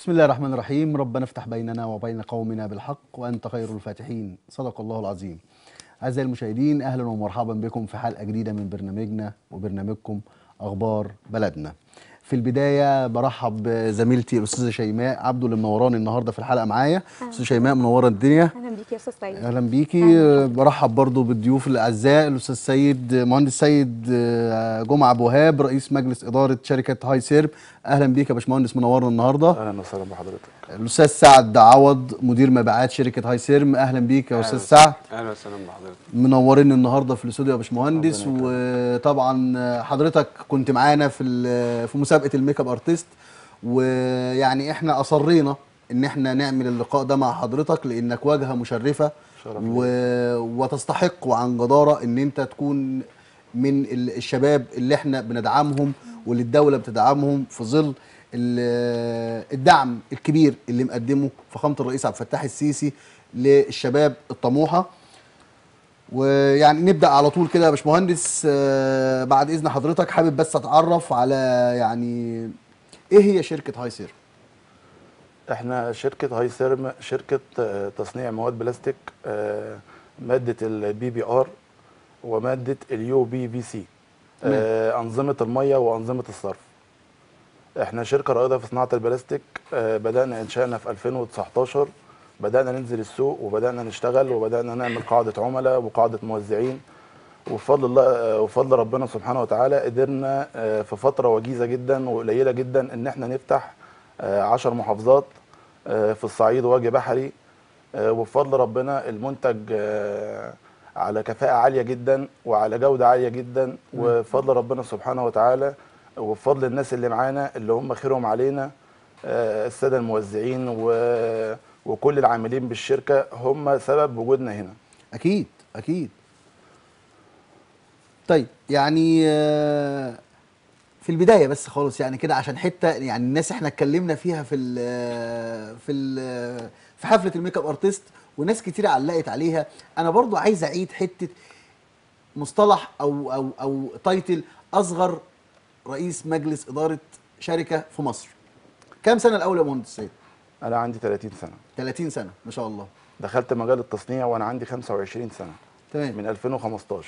بسم الله الرحمن الرحيم ربنا افتح بيننا وبين قومنا بالحق وأنت خير الفاتحين صدق الله العظيم أعزائي المشاهدين أهلا ومرحبا بكم في حلقة جديدة من برنامجنا وبرنامجكم أخبار بلدنا في البداية برحب بزميلتي الأستاذة شيماء عبده اللي منوراني النهاردة في الحلقة معايا أستاذة شيماء منورة الدنيا اهلا بيك يا استاذ سعيد اهلا بيكي برحب برضو بالضيوف الاعزاء الاستاذ سيد مهندس سيد آه، جمعه ابو وهاب رئيس مجلس اداره شركه هاي سيرب اهلا بيك يا باشمهندس منورنا النهارده اهلا وسهلا بحضرتك الاستاذ سعد عوض مدير مبيعات شركه هاي سيرم اهلا بيك يا استاذ سعد اهلا وسهلا بحضرتك منورين النهارده في الاستوديو يا باشمهندس وطبعا حضرتك كنت معانا في ال- في مسابقه الميك اب ارتست ويعني احنا اصرينا ان احنا نعمل اللقاء ده مع حضرتك لانك واجهه مشرفه شرف و... وتستحق عن جداره ان انت تكون من ال- الشباب اللي احنا بندعمهم واللي الدوله بتدعمهم في ظل ال- الدعم الكبير اللي مقدمه فخامه الرئيس عبد الفتاح السيسي للشباب الطموحه ويعني نبدا على طول كده يا باشمهندس آه، بعد اذن حضرتك حابب بس اتعرف على يعني ايه هي شركه هاي سير احنا شركه هاي سيرم شركه آه، تصنيع مواد بلاستيك آه، ماده البي بي ار وماده اليو بي في سي آه، انظمه الميه وانظمه الصرف احنا شركه رائده في صناعه البلاستيك آه، بدانا انشائنا في 2019 بدانا ننزل السوق وبدانا نشتغل وبدانا نعمل قاعده عملاء وقاعده موزعين وبفضل الله آه، وبفضل ربنا سبحانه وتعالى قدرنا آه، في فتره وجيزه جدا وقليله جدا ان احنا نفتح 10 محافظات آه، في الصعيد وجه بحري آه، وبفضل ربنا المنتج آه، على كفاءة عالية جدا وعلى جودة عالية جدا وبفضل ربنا سبحانه وتعالى وبفضل الناس اللي معانا اللي هم خيرهم علينا آه، السادة الموزعين و- وكل العاملين بالشركة هم سبب وجودنا هنا اكيد اكيد طيب يعني آه، في البدايه بس خالص يعني كده عشان حته يعني الناس احنا اتكلمنا فيها في ال في ال في حفله الميك اب ارتست وناس كتير علقت عليها انا برضو عايز اعيد حته مصطلح او او او تايتل اصغر رئيس مجلس اداره شركه في مصر كام سنه الاول يا مهندس سيد أنا عندي 30 سنة 30 سنه ما شاء الله دخلت مجال التصنيع وأنا عندي 25 سنة تمام من 2015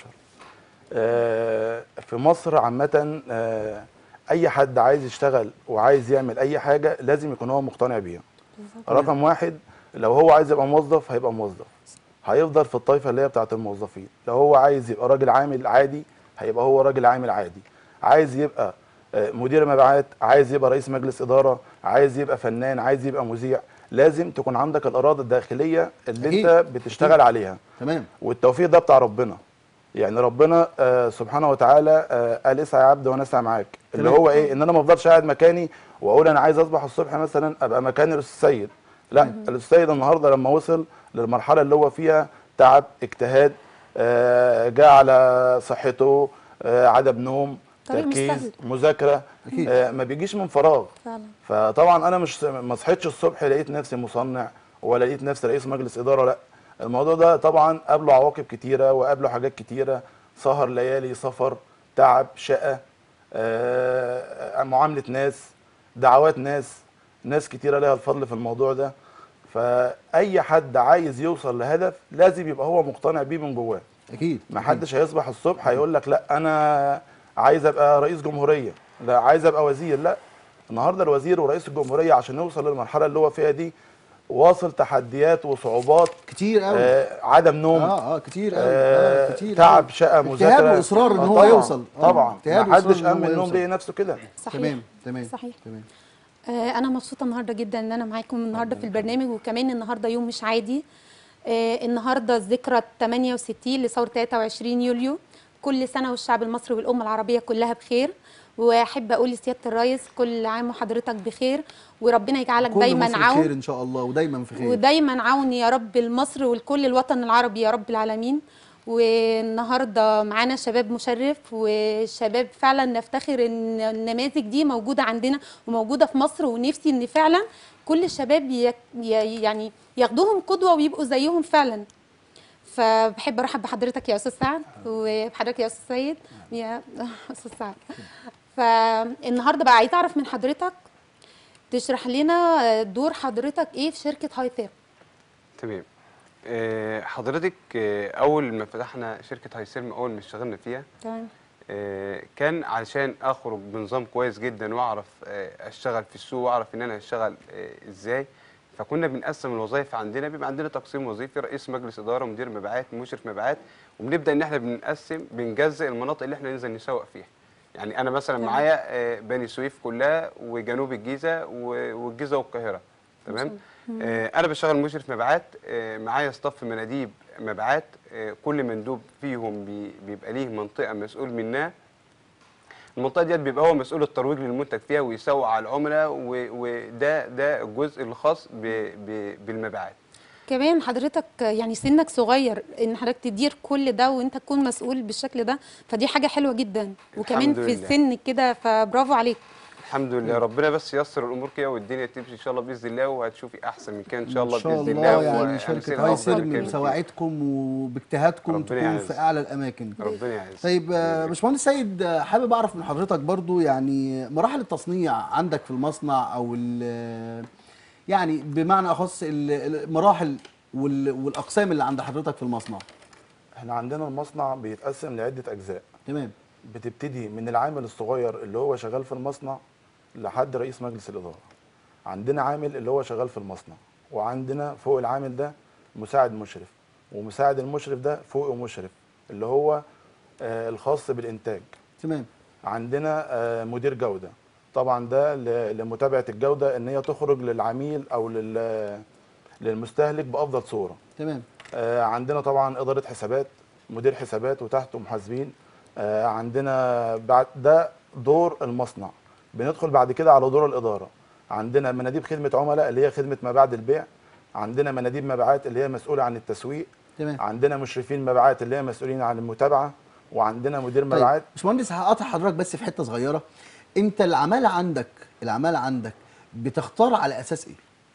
آه، في مصر عامة آه، أي حد عايز يشتغل وعايز يعمل أي حاجة لازم يكون هو مقتنع بيها رقم واحد لو هو عايز يبقى موظف هيبقى موظف هيفضل في الطائفة اللي هي بتاعة الموظفين لو هو عايز يبقى راجل عامل عادي هيبقى هو راجل عامل عادي عايز يبقى آه، مدير مبيعات عايز يبقى رئيس مجلس إدارة عايز يبقى فنان عايز يبقى مذيع لازم تكون عندك الإرادة الداخلية اللي أكيد. أنت بتشتغل عليها تمام والتوفيق ده بتاع ربنا يعني ربنا آه سبحانه وتعالى آه قال اسعى يا عبد وانا اسعى معاك اللي تمام. هو ايه ان انا ما افضلش قاعد مكاني واقول انا عايز اصبح الصبح مثلا ابقى مكان الاستاذ سيد لا الاستاذ سيد النهارده لما وصل للمرحله اللي هو فيها تعب اجتهاد آه جاء على صحته آه عدم نوم طريق مش تركيز سهل. مذاكره أكيد. آه ما بيجيش من فراغ فعلا فطبعا انا مش ما صحيتش الصبح لقيت نفسي مصنع ولا لقيت نفسي رئيس مجلس اداره لا الموضوع ده طبعا قابله عواقب كتيره وقابله حاجات كتيره سهر ليالي سفر تعب شقه آه، معامله ناس دعوات ناس ناس كتيره لها الفضل في الموضوع ده فاي حد عايز يوصل لهدف لازم يبقى هو مقتنع بيه من جواه اكيد ما حدش هيصبح الصبح هيقول لك لا انا عايز ابقى رئيس جمهوريه لا عايز ابقى وزير لا النهارده الوزير ورئيس الجمهوريه عشان يوصل للمرحله اللي هو فيها دي واصل تحديات وصعوبات كتير قوي آه عدم نوم اه اه كتير قوي آه آه كتير تعب قوي. شقه اجتهاد مذاكره واصرار ان آه هو طبعاً، يوصل آه، طبعا اجتهاد ما حدش وإصرار إن قام هو من النوم يوصل. ليه نفسه كده صحيح تمام تمام صحيح تمام آه، انا مبسوطه النهارده جدا ان انا معاكم النهارده في البرنامج وكمان النهارده يوم مش عادي آه، النهارده الذكرى 68 لثوره 23 يوليو كل سنه والشعب المصري والامه العربيه كلها بخير واحب اقول لسياده الرئيس كل عام وحضرتك بخير وربنا يجعلك كل دايما مصر عون بخير ان شاء الله ودايما في خير ودايما عون يا رب لمصر ولكل الوطن العربي يا رب العالمين والنهارده معانا شباب مشرف وشباب فعلا نفتخر ان النماذج دي موجوده عندنا وموجوده في مصر ونفسي ان فعلا كل الشباب ي- ي- يعني ياخدوهم قدوه ويبقوا زيهم فعلا فبحب ارحب بحضرتك يا استاذ سعد وبحضرتك يا استاذ سيد يا استاذ سعد فالنهارده بقى عايزه اعرف من حضرتك تشرح لنا دور حضرتك ايه في شركه هاي ثير تمام آه، حضرتك آه، اول ما فتحنا شركه هايسيرم اول ما اشتغلنا فيها تمام آه، كان علشان اخرج بنظام كويس جدا واعرف آه، اشتغل في السوق واعرف ان انا هشتغل آه، ازاي فكنا بنقسم الوظائف عندنا بيبقى عندنا تقسيم وظيفي رئيس مجلس اداره مدير مبيعات مشرف مبيعات وبنبدا ان احنا بنقسم بنجزء المناطق اللي احنا ننزل نسوق فيها يعني انا مثلا تمام. معايا آه، بني سويف كلها وجنوب الجيزه و- والجيزه والقاهره تمام آه، انا بشتغل مشرف مبيعات آه، معايا ستاف مناديب مبيعات آه، كل مندوب فيهم بي- بيبقى ليه منطقه مسؤول منها المنطقه ديت بيبقى هو مسؤول الترويج للمنتج فيها ويسوق على العملاء و- وده ده الجزء الخاص ب- ب- بالمبيعات كمان حضرتك يعني سنك صغير ان حضرتك تدير كل ده وانت تكون مسؤول بالشكل ده فدي حاجه حلوه جدا وكمان الحمد في لله. السن كده فبرافو عليك الحمد لله ربنا بس ييسر الامور كده والدنيا تمشي ان شاء الله باذن الله وهتشوفي احسن من كده ان شاء الله ان شاء باذن الله الله يعني وهنسير شركه هاي أفضل سيرم كده بسواعدكم وباجتهادكم ربنا تكون يعز. في اعلى الاماكن ربنا يعز طيب آه، باشمهندس سيد آه، حابب اعرف من حضرتك برضو يعني مراحل التصنيع عندك في المصنع او ال- يعني بمعنى اخص ال- المراحل وال- والاقسام اللي عند حضرتك في المصنع احنا عندنا المصنع بيتقسم لعده اجزاء تمام بتبتدي من العامل الصغير اللي هو شغال في المصنع لحد رئيس مجلس الإدارة عندنا عامل اللي هو شغال في المصنع وعندنا فوق العامل ده مساعد مشرف ومساعد المشرف ده فوقه مشرف اللي هو آه، الخاص بالإنتاج تمام عندنا آه، مدير جودة طبعا ده ل- لمتابعة الجودة ان هي تخرج للعميل او لل- للمستهلك بأفضل صورة تمام آه، عندنا طبعا إدارة حسابات مدير حسابات وتحته محاسبين آه، عندنا بعد ده دور المصنع بندخل بعد كده على دور الإدارة عندنا مناديب خدمة عملاء اللي هي خدمة ما بعد البيع عندنا مناديب مبيعات اللي هي مسؤولة عن التسويق تمام عندنا مشرفين مبيعات اللي هي مسؤولين عن المتابعة وعندنا مدير طيب مبيعات باشمهندس هقاطع حضرتك بس في حته صغيره انت العماله عندك العماله عندك بتختار على اساس ايه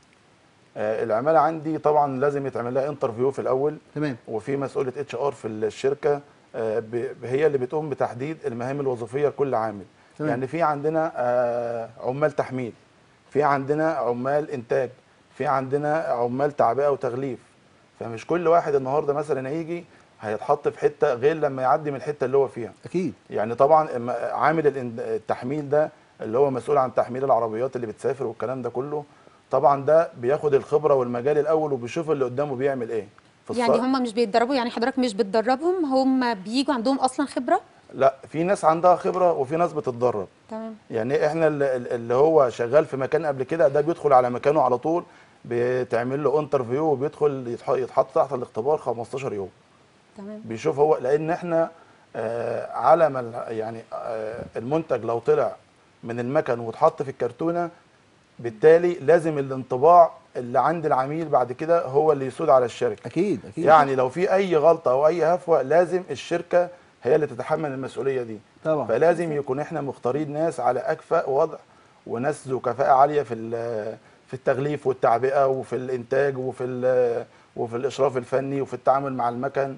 آه، العمالة عندي طبعا لازم يتعمل لها انترفيو في الأول تمام وفي مسؤولة اتش ار في الشركة آه، ب- هي اللي بتقوم بتحديد المهام الوظيفية لكل عامل تمام. يعني في عندنا آه، عمال تحميل في عندنا عمال انتاج في عندنا عمال تعبئة وتغليف فمش كل واحد النهارده مثلا هيجي هيتحط في حتة غير لما يعدي من الحتة اللي هو فيها اكيد يعني طبعا اما عامل الإن- التحميل ده اللي هو مسؤول عن تحميل العربيات اللي بتسافر والكلام ده كله طبعا ده بياخد الخبرة والمجال الأول وبيشوف اللي قدامه بيعمل ايه في يعني الص- هم مش بيتدربوا يعني حضرتك مش بتدربهم هم بيجوا عندهم اصلا خبره لا في ناس عندها خبره وفي ناس بتتدرب تمام يعني احنا اللي اللي هو شغال في مكان قبل كده ده بيدخل على مكانه على طول بتعمل له انترفيو وبيدخل يتح- يتحط تحت الاختبار 15 يوم تمام بيشوف هو لان احنا آه على ما ال- يعني آه المنتج لو طلع من المكن واتحط في الكرتونه بالتالي لازم الانطباع اللي عند العميل بعد كده هو اللي يسود على الشركه اكيد اكيد يعني لو في اي غلطه او اي هفوه لازم الشركه هي اللي تتحمل المسؤوليه دي طبعا فلازم يكون احنا مختارين ناس على اكفأ وضع وناس ذو كفاءه عاليه في ال- في التغليف والتعبئه وفي الانتاج وفي ال- وفي الاشراف الفني وفي التعامل مع المكن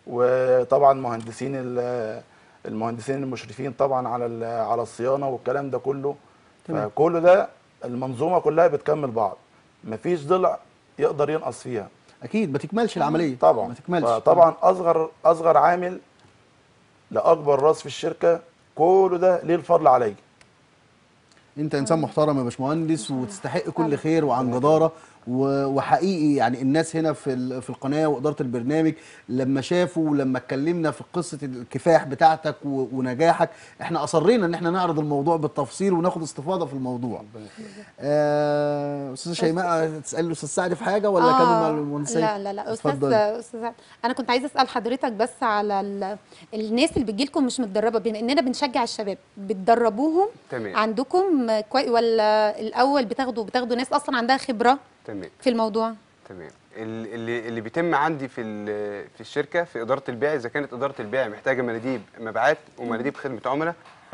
وطبعا مهندسين ال- المهندسين المشرفين طبعا على ال- على الصيانه والكلام ده كله تمام. فكل ده المنظومه كلها بتكمل بعض مفيش ضلع يقدر ينقص فيها اكيد ما تكملش العمليه طبعا ما تكملش طبعا اصغر اصغر عامل لاكبر راس في الشركه كله ده ليه الفضل عليا انت انسان محترم يا باشمهندس وتستحق كل فعلا. خير وعن جداره و- وحقيقي يعني الناس هنا في ال- في القناه واداره البرنامج لما شافوا ولما اتكلمنا في قصه الكفاح بتاعتك و- ونجاحك احنا اصرينا ان احنا نعرض الموضوع بالتفصيل وناخد استفاضه في الموضوع. آه، استاذه شيماء تسال الاستاذ سعد في حاجه ولا كمل مع المهندس سيد؟ لا لا لا استاذ اتفضل. استاذ سعد، انا كنت عايزه اسال حضرتك بس على ال... الناس اللي بتجي لكم مش متدربه بما اننا بنشجع الشباب بتدربوهم تمام. عندكم كوي... ولا الاول بتاخدوا بتاخدوا ناس اصلا عندها خبره تمام في الموضوع تمام ال- اللي اللي بيتم عندي في ال- في الشركه في اداره البيع اذا كانت اداره البيع محتاجه مناديب مبيعات ومناديب خدمه عملاء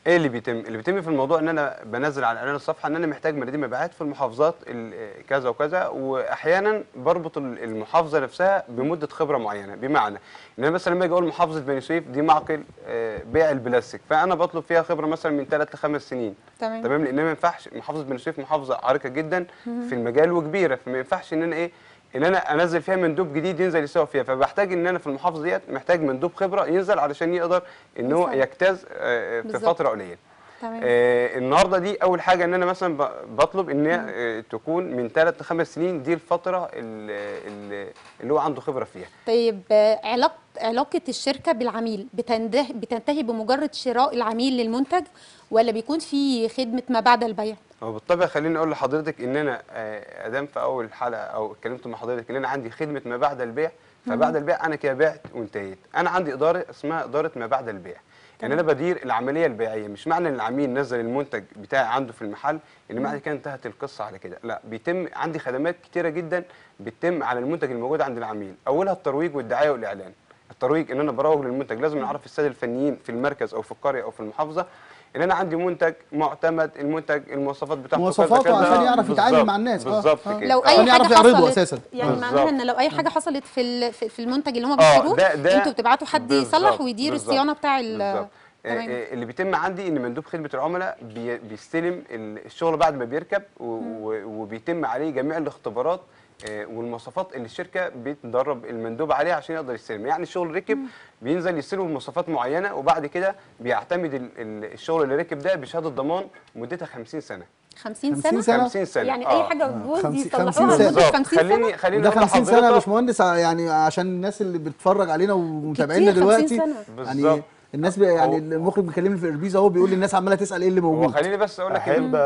ايه اللي بيتم اللي بيتم في الموضوع ان انا بنزل على اعلان الصفحه ان انا محتاج مناديب مبيعات في المحافظات ال- كذا وكذا واحيانا بربط ال- المحافظه نفسها بمده خبره معينه بمعنى ان انا مثلا لما اجي اقول محافظه بني سويف دي معقل آه، بيع البلاستيك فانا بطلب فيها خبره مثلا من ثلاث لخمس سنين تمام. تمام لان ما ينفعش محافظه بني سويف محافظه عريقه جدا في المجال وكبيره فما ينفعش ان انا ايه ان انا انزل فيها مندوب جديد ينزل يسوق فيها فبحتاج ان انا في المحافظه ديت محتاج مندوب خبره ينزل علشان يقدر ان هو بالظبط. يجتاز آه، في بالظبط. فتره قليله تمام آه النهارده دي اول حاجه ان انا مثلا ب- بطلب ان هي آه تكون من ثلاث لخمس سنين دي الفتره ال- ال- اللي هو عنده خبره فيها طيب آه، علاقة علاقة الشركة بالعميل بتنده بتنتهي بمجرد شراء العميل للمنتج ولا بيكون في خدمة ما بعد البيع؟ هو بالطبع خليني اقول لحضرتك ان انا آه، ادام في اول حلقه او اتكلمت مع حضرتك ان انا عندي خدمه ما بعد البيع فبعد البيع انا كده بعت وانتهيت انا عندي اداره اسمها اداره ما بعد البيع يعني انا بدير العمليه البيعيه مش معنى ان العميل نزل المنتج بتاعي عنده في المحل ان معنى كده انتهت القصه على كده لا بيتم عندي خدمات كتيره جدا بتتم على المنتج الموجود عند العميل اولها الترويج والدعايه والاعلان الترويج ان انا بروج للمنتج لازم نعرف الساده الفنيين في المركز او في القريه او في المحافظه ان انا عندي منتج معتمد المنتج المواصفات بتاعته كذا مواصفاته كذا. عشان يعرف يتعامل بالظبط، مع الناس. آه، بالظبط آه. كده لو آه. اي عشان حاجه يعرف يعرضه حصلت أساساً. يعني بالظبط. معناها ان لو اي حاجه حصلت في ال- في في المنتج اللي هم آه، بيشتروه ده- ده- انتوا بتبعتوا حد يصلح بالظبط، ويدير بالظبط، الصيانه بتاع ال بالظبط. آه، تمام. آه، اللي بيتم عندي ان مندوب خدمه العملاء بي- بيستلم ال- الشغل بعد ما بيركب و- و- وبيتم عليه جميع الاختبارات آه، والمواصفات اللي الشركه بتدرب المندوب عليها عشان يقدر يستلم يعني الشغل ركب بينزل يستلم بمواصفات معينه وبعد كده بيعتمد ال- ال- الشغل اللي ركب ده بشهاده ضمان مدتها 50 سنه 50 50 سنه سنة؟ 50 سنه يعني آه. اي حاجه بتبوظ 50 يصلحوها 50 لمده سنة. بالظبط 50 سنه خليني خليني ده أقول 50 سنه يا لحضرتك- باشمهندس عشان عشان الناس اللي بتتفرج علينا ومتابعينا كتير 50 دلوقتي سنة. يعني بالظبط. الناس بي يعني هو- المخرج بيكلمني في الاربيز اهو بيقول للناس عماله تسال ايه اللي هو موجود خليني بس اقول لك إن- احب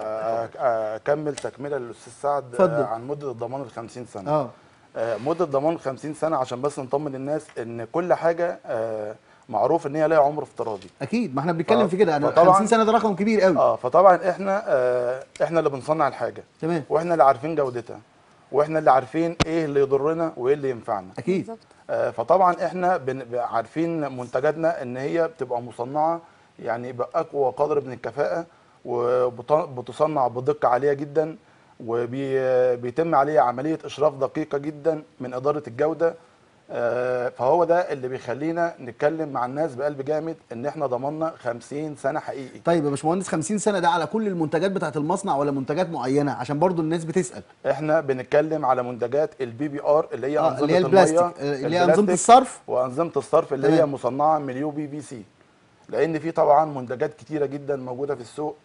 أ- اكمل تكمله للاستاذ سعد اتفضل. آه، عن مده الضمان ال 50 سنه اه آه، مده ضمان 50 سنه عشان بس نطمن الناس ان كل حاجه آه، معروف ان هي لها عمر افتراضي اكيد ما احنا بنتكلم ف- في كده انا فطبعاً- 50 سنه ده رقم كبير قوي اه فطبعا احنا آه، احنا اللي بنصنع الحاجه تمام واحنا اللي عارفين جودتها واحنا اللي عارفين ايه اللي يضرنا وايه اللي ينفعنا اكيد بالظبط آه، فطبعا احنا بن- ب- عارفين منتجاتنا ان هي بتبقى مصنعه يعني باقوى قدر من الكفاءه وبتصنع بدقه عاليه جدا وبيتم عليها عمليه اشراف دقيقه جدا من اداره الجوده آه، فهو ده اللي بيخلينا نتكلم مع الناس بقلب جامد ان احنا ضمننا 50 سنه حقيقي طيب يا باشمهندس 50 سنه ده على كل المنتجات بتاعه المصنع ولا منتجات معينه عشان برضو الناس بتسال احنا بنتكلم على منتجات البي بي ار اللي هي آه، انظمه اللي هي المية، البلاستيك، آه، اللي هي أنظمة البلاستيك الصرف. وانظمه الصرف اللي هي تمام. مصنعه من اليو بي بي سي لان في طبعا منتجات كتيره جدا موجوده في السوق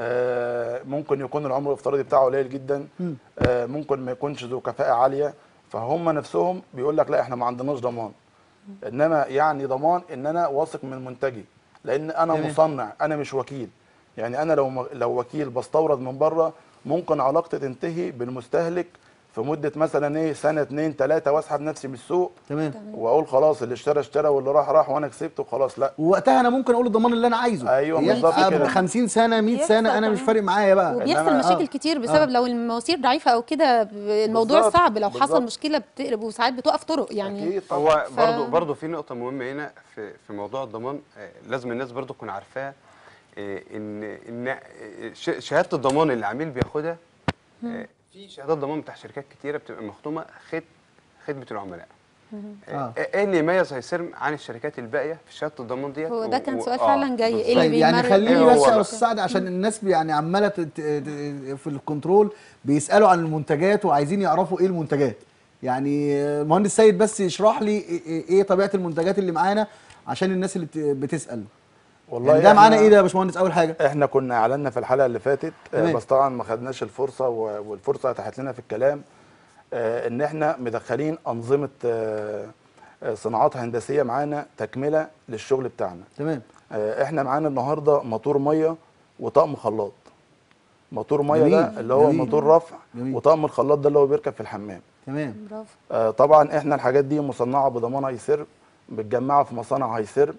آه، ممكن يكون العمر الافتراضي بتاعه قليل جدا آه، ممكن ما يكونش ذو كفاءه عاليه فهم نفسهم بيقول لك لا احنا ما عندناش ضمان انما يعني ضمان ان انا واثق من منتجي لان انا تمام. مصنع انا مش وكيل يعني انا لو لو وكيل بستورد من بره ممكن علاقتي تنتهي بالمستهلك في مده مثلا ايه سنه اتنين تلاته واسحب نفسي من السوق تمام واقول خلاص اللي اشترى اشترى واللي راح راح وانا كسبت وخلاص لا ووقتها انا ممكن اقول الضمان اللي انا عايزه أيوة، يبقى بالظبط كده. 50 سنه 100 سنه بيحصل انا مش كمان. فارق معايا بقى وبيحصل إنما- مشاكل آه. كتير بسبب لو المواسير ضعيفه او كده ب- الموضوع بالظبط، صعب لو حصل بالظبط. مشكله بتقلب وساعات بتوقف طرق يعني اكيد طبعا هو ف- برضو برضو في نقطة مهمة هنا في في موضوع الضمان آه، لازم الناس برضو تكون عارفاها آه، ان ان آه، ش- شهادة الضمان اللي العميل بياخدها آه، في شهادات ضمان بتاع شركات كتيرة بتبقى مختومة خد خدمة العملاء آه، آه. ايه اللي يميز هيسرم عن الشركات الباقية في شهادة الضمان ديت هو ده و- كان و- سؤال آه، فعلا جاي ايه اللي طيب يعني بيمرر خليني إيه بس هو يا بقى؟ استاذ سعد عشان الناس يعني عماله تت- ت- في الكنترول بيسالوا عن المنتجات وعايزين يعرفوا ايه المنتجات يعني المهندس سيد بس يشرح لي إيه- ايه إيه طبيعه المنتجات اللي معانا عشان الناس اللي بت- بتسال والله يعني ده معانا إحنا- ايه ده يا باشمهندس اول حاجه احنا كنا اعلنا في الحلقه اللي فاتت آه، تمام. بس طبعا ما خدناش الفرصه و- والفرصه اتاحت لنا في الكلام آه، ان احنا مدخلين انظمه آه، آه، صناعات هندسيه معانا تكمله للشغل بتاعنا تمام آه، احنا معانا النهارده موتور ميه وطقم خلاط موتور ميه جميل، ده اللي هو جميل. موتور رفع جميل. وطقم الخلاط ده اللي هو بيركب في الحمام تمام برافو آه، طبعا احنا الحاجات دي مصنعه بضمان هيسرب متجمعه في مصانع هيسرب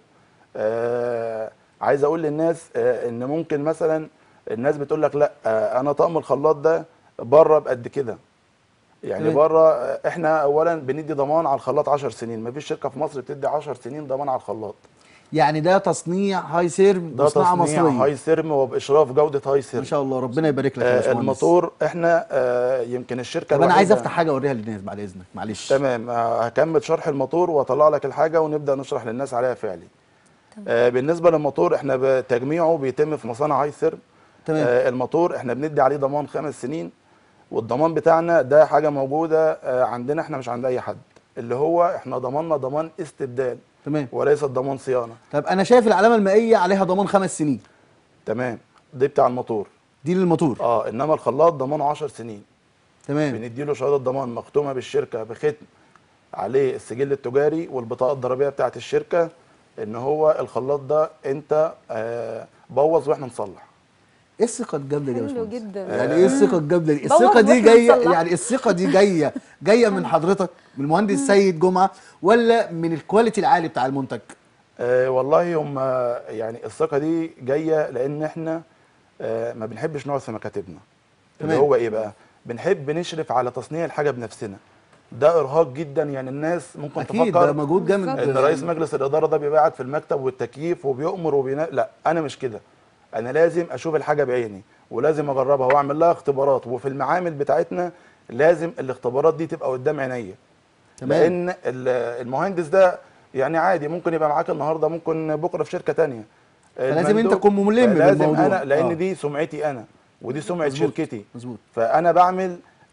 آه عايز اقول للناس آه ان ممكن مثلا الناس بتقول لك لا آه انا طقم الخلاط ده بره بقد كده يعني تمام. بره آه، احنا اولا بندي ضمان على الخلاط 10 سنين مفيش شركه في مصر بتدي 10 سنين ضمان على الخلاط يعني ده تصنيع هاي سيرم ده مصنعه تصنيع مصريه هاي سيرم وباشراف جوده هاي ما سيرم شاء الله ربنا يبارك لك يا آه باشمهندس الموتور احنا آه يمكن الشركه طب انا عايز الوحيدة- افتح حاجه اوريها للناس بعد اذنك معلش تمام آه، هكمل شرح الموتور واطلع لك الحاجه ونبدا نشرح للناس عليها فعلي آه بالنسبه للموتور احنا ب- تجميعه بيتم في مصانع هاي سيرم تمام. آه الموتور احنا بندي عليه ضمان خمس سنين والضمان بتاعنا ده حاجه موجوده آه عندنا احنا مش عند اي حد اللي هو احنا ضماننا ضمان استبدال تمام وليس ضمان صيانه طب انا شايف العلامه المائيه عليها ضمان خمس سنين تمام دي بتاع الموتور دي للموتور اه انما الخلاط ضمانه 10 سنين تمام بنديله شهاده ضمان مختومه بالشركه بختم عليه السجل التجاري والبطاقه الضريبيه بتاعه الشركه ان هو الخلاط ده انت آه بوظ واحنا نصلح ايه الثقه الجامده دي يا حلو باشمهندس جدا يعني ايه الثقه الجامده دي بوظ الثقه دي واحنا جايه نصلح. يعني الثقه دي جايه جايه من حضرتك من المهندس سيد جمعه ولا من الكواليتي العالي بتاع المنتج آه والله هم يعني الثقه دي جايه لان احنا آه ما بنحبش نقعد في مكاتبنا اللي تمام. هو ايه بقى بنحب نشرف على تصنيع الحاجه بنفسنا ده ارهاق جدا يعني الناس ممكن اكيد تفكر ده مجهود جامد بالظبط. ان رئيس مجلس الاداره ده بيبقى قاعد في المكتب والتكييف وبيؤمر وبينا لا انا مش كده انا لازم اشوف الحاجه بعيني ولازم اجربها واعمل لها اختبارات وفي المعامل بتاعتنا لازم الاختبارات دي تبقى قدام عينيا تمام. لان ال- المهندس ده يعني عادي ممكن يبقى معاك النهارده ممكن بكره في شركه تانية فلازم المندوب- انت تكون ملم فلازم بالموضوع. انا لان آه. دي سمعتي انا ودي سمعه مظبوط. شركتي مظبوط فانا بعمل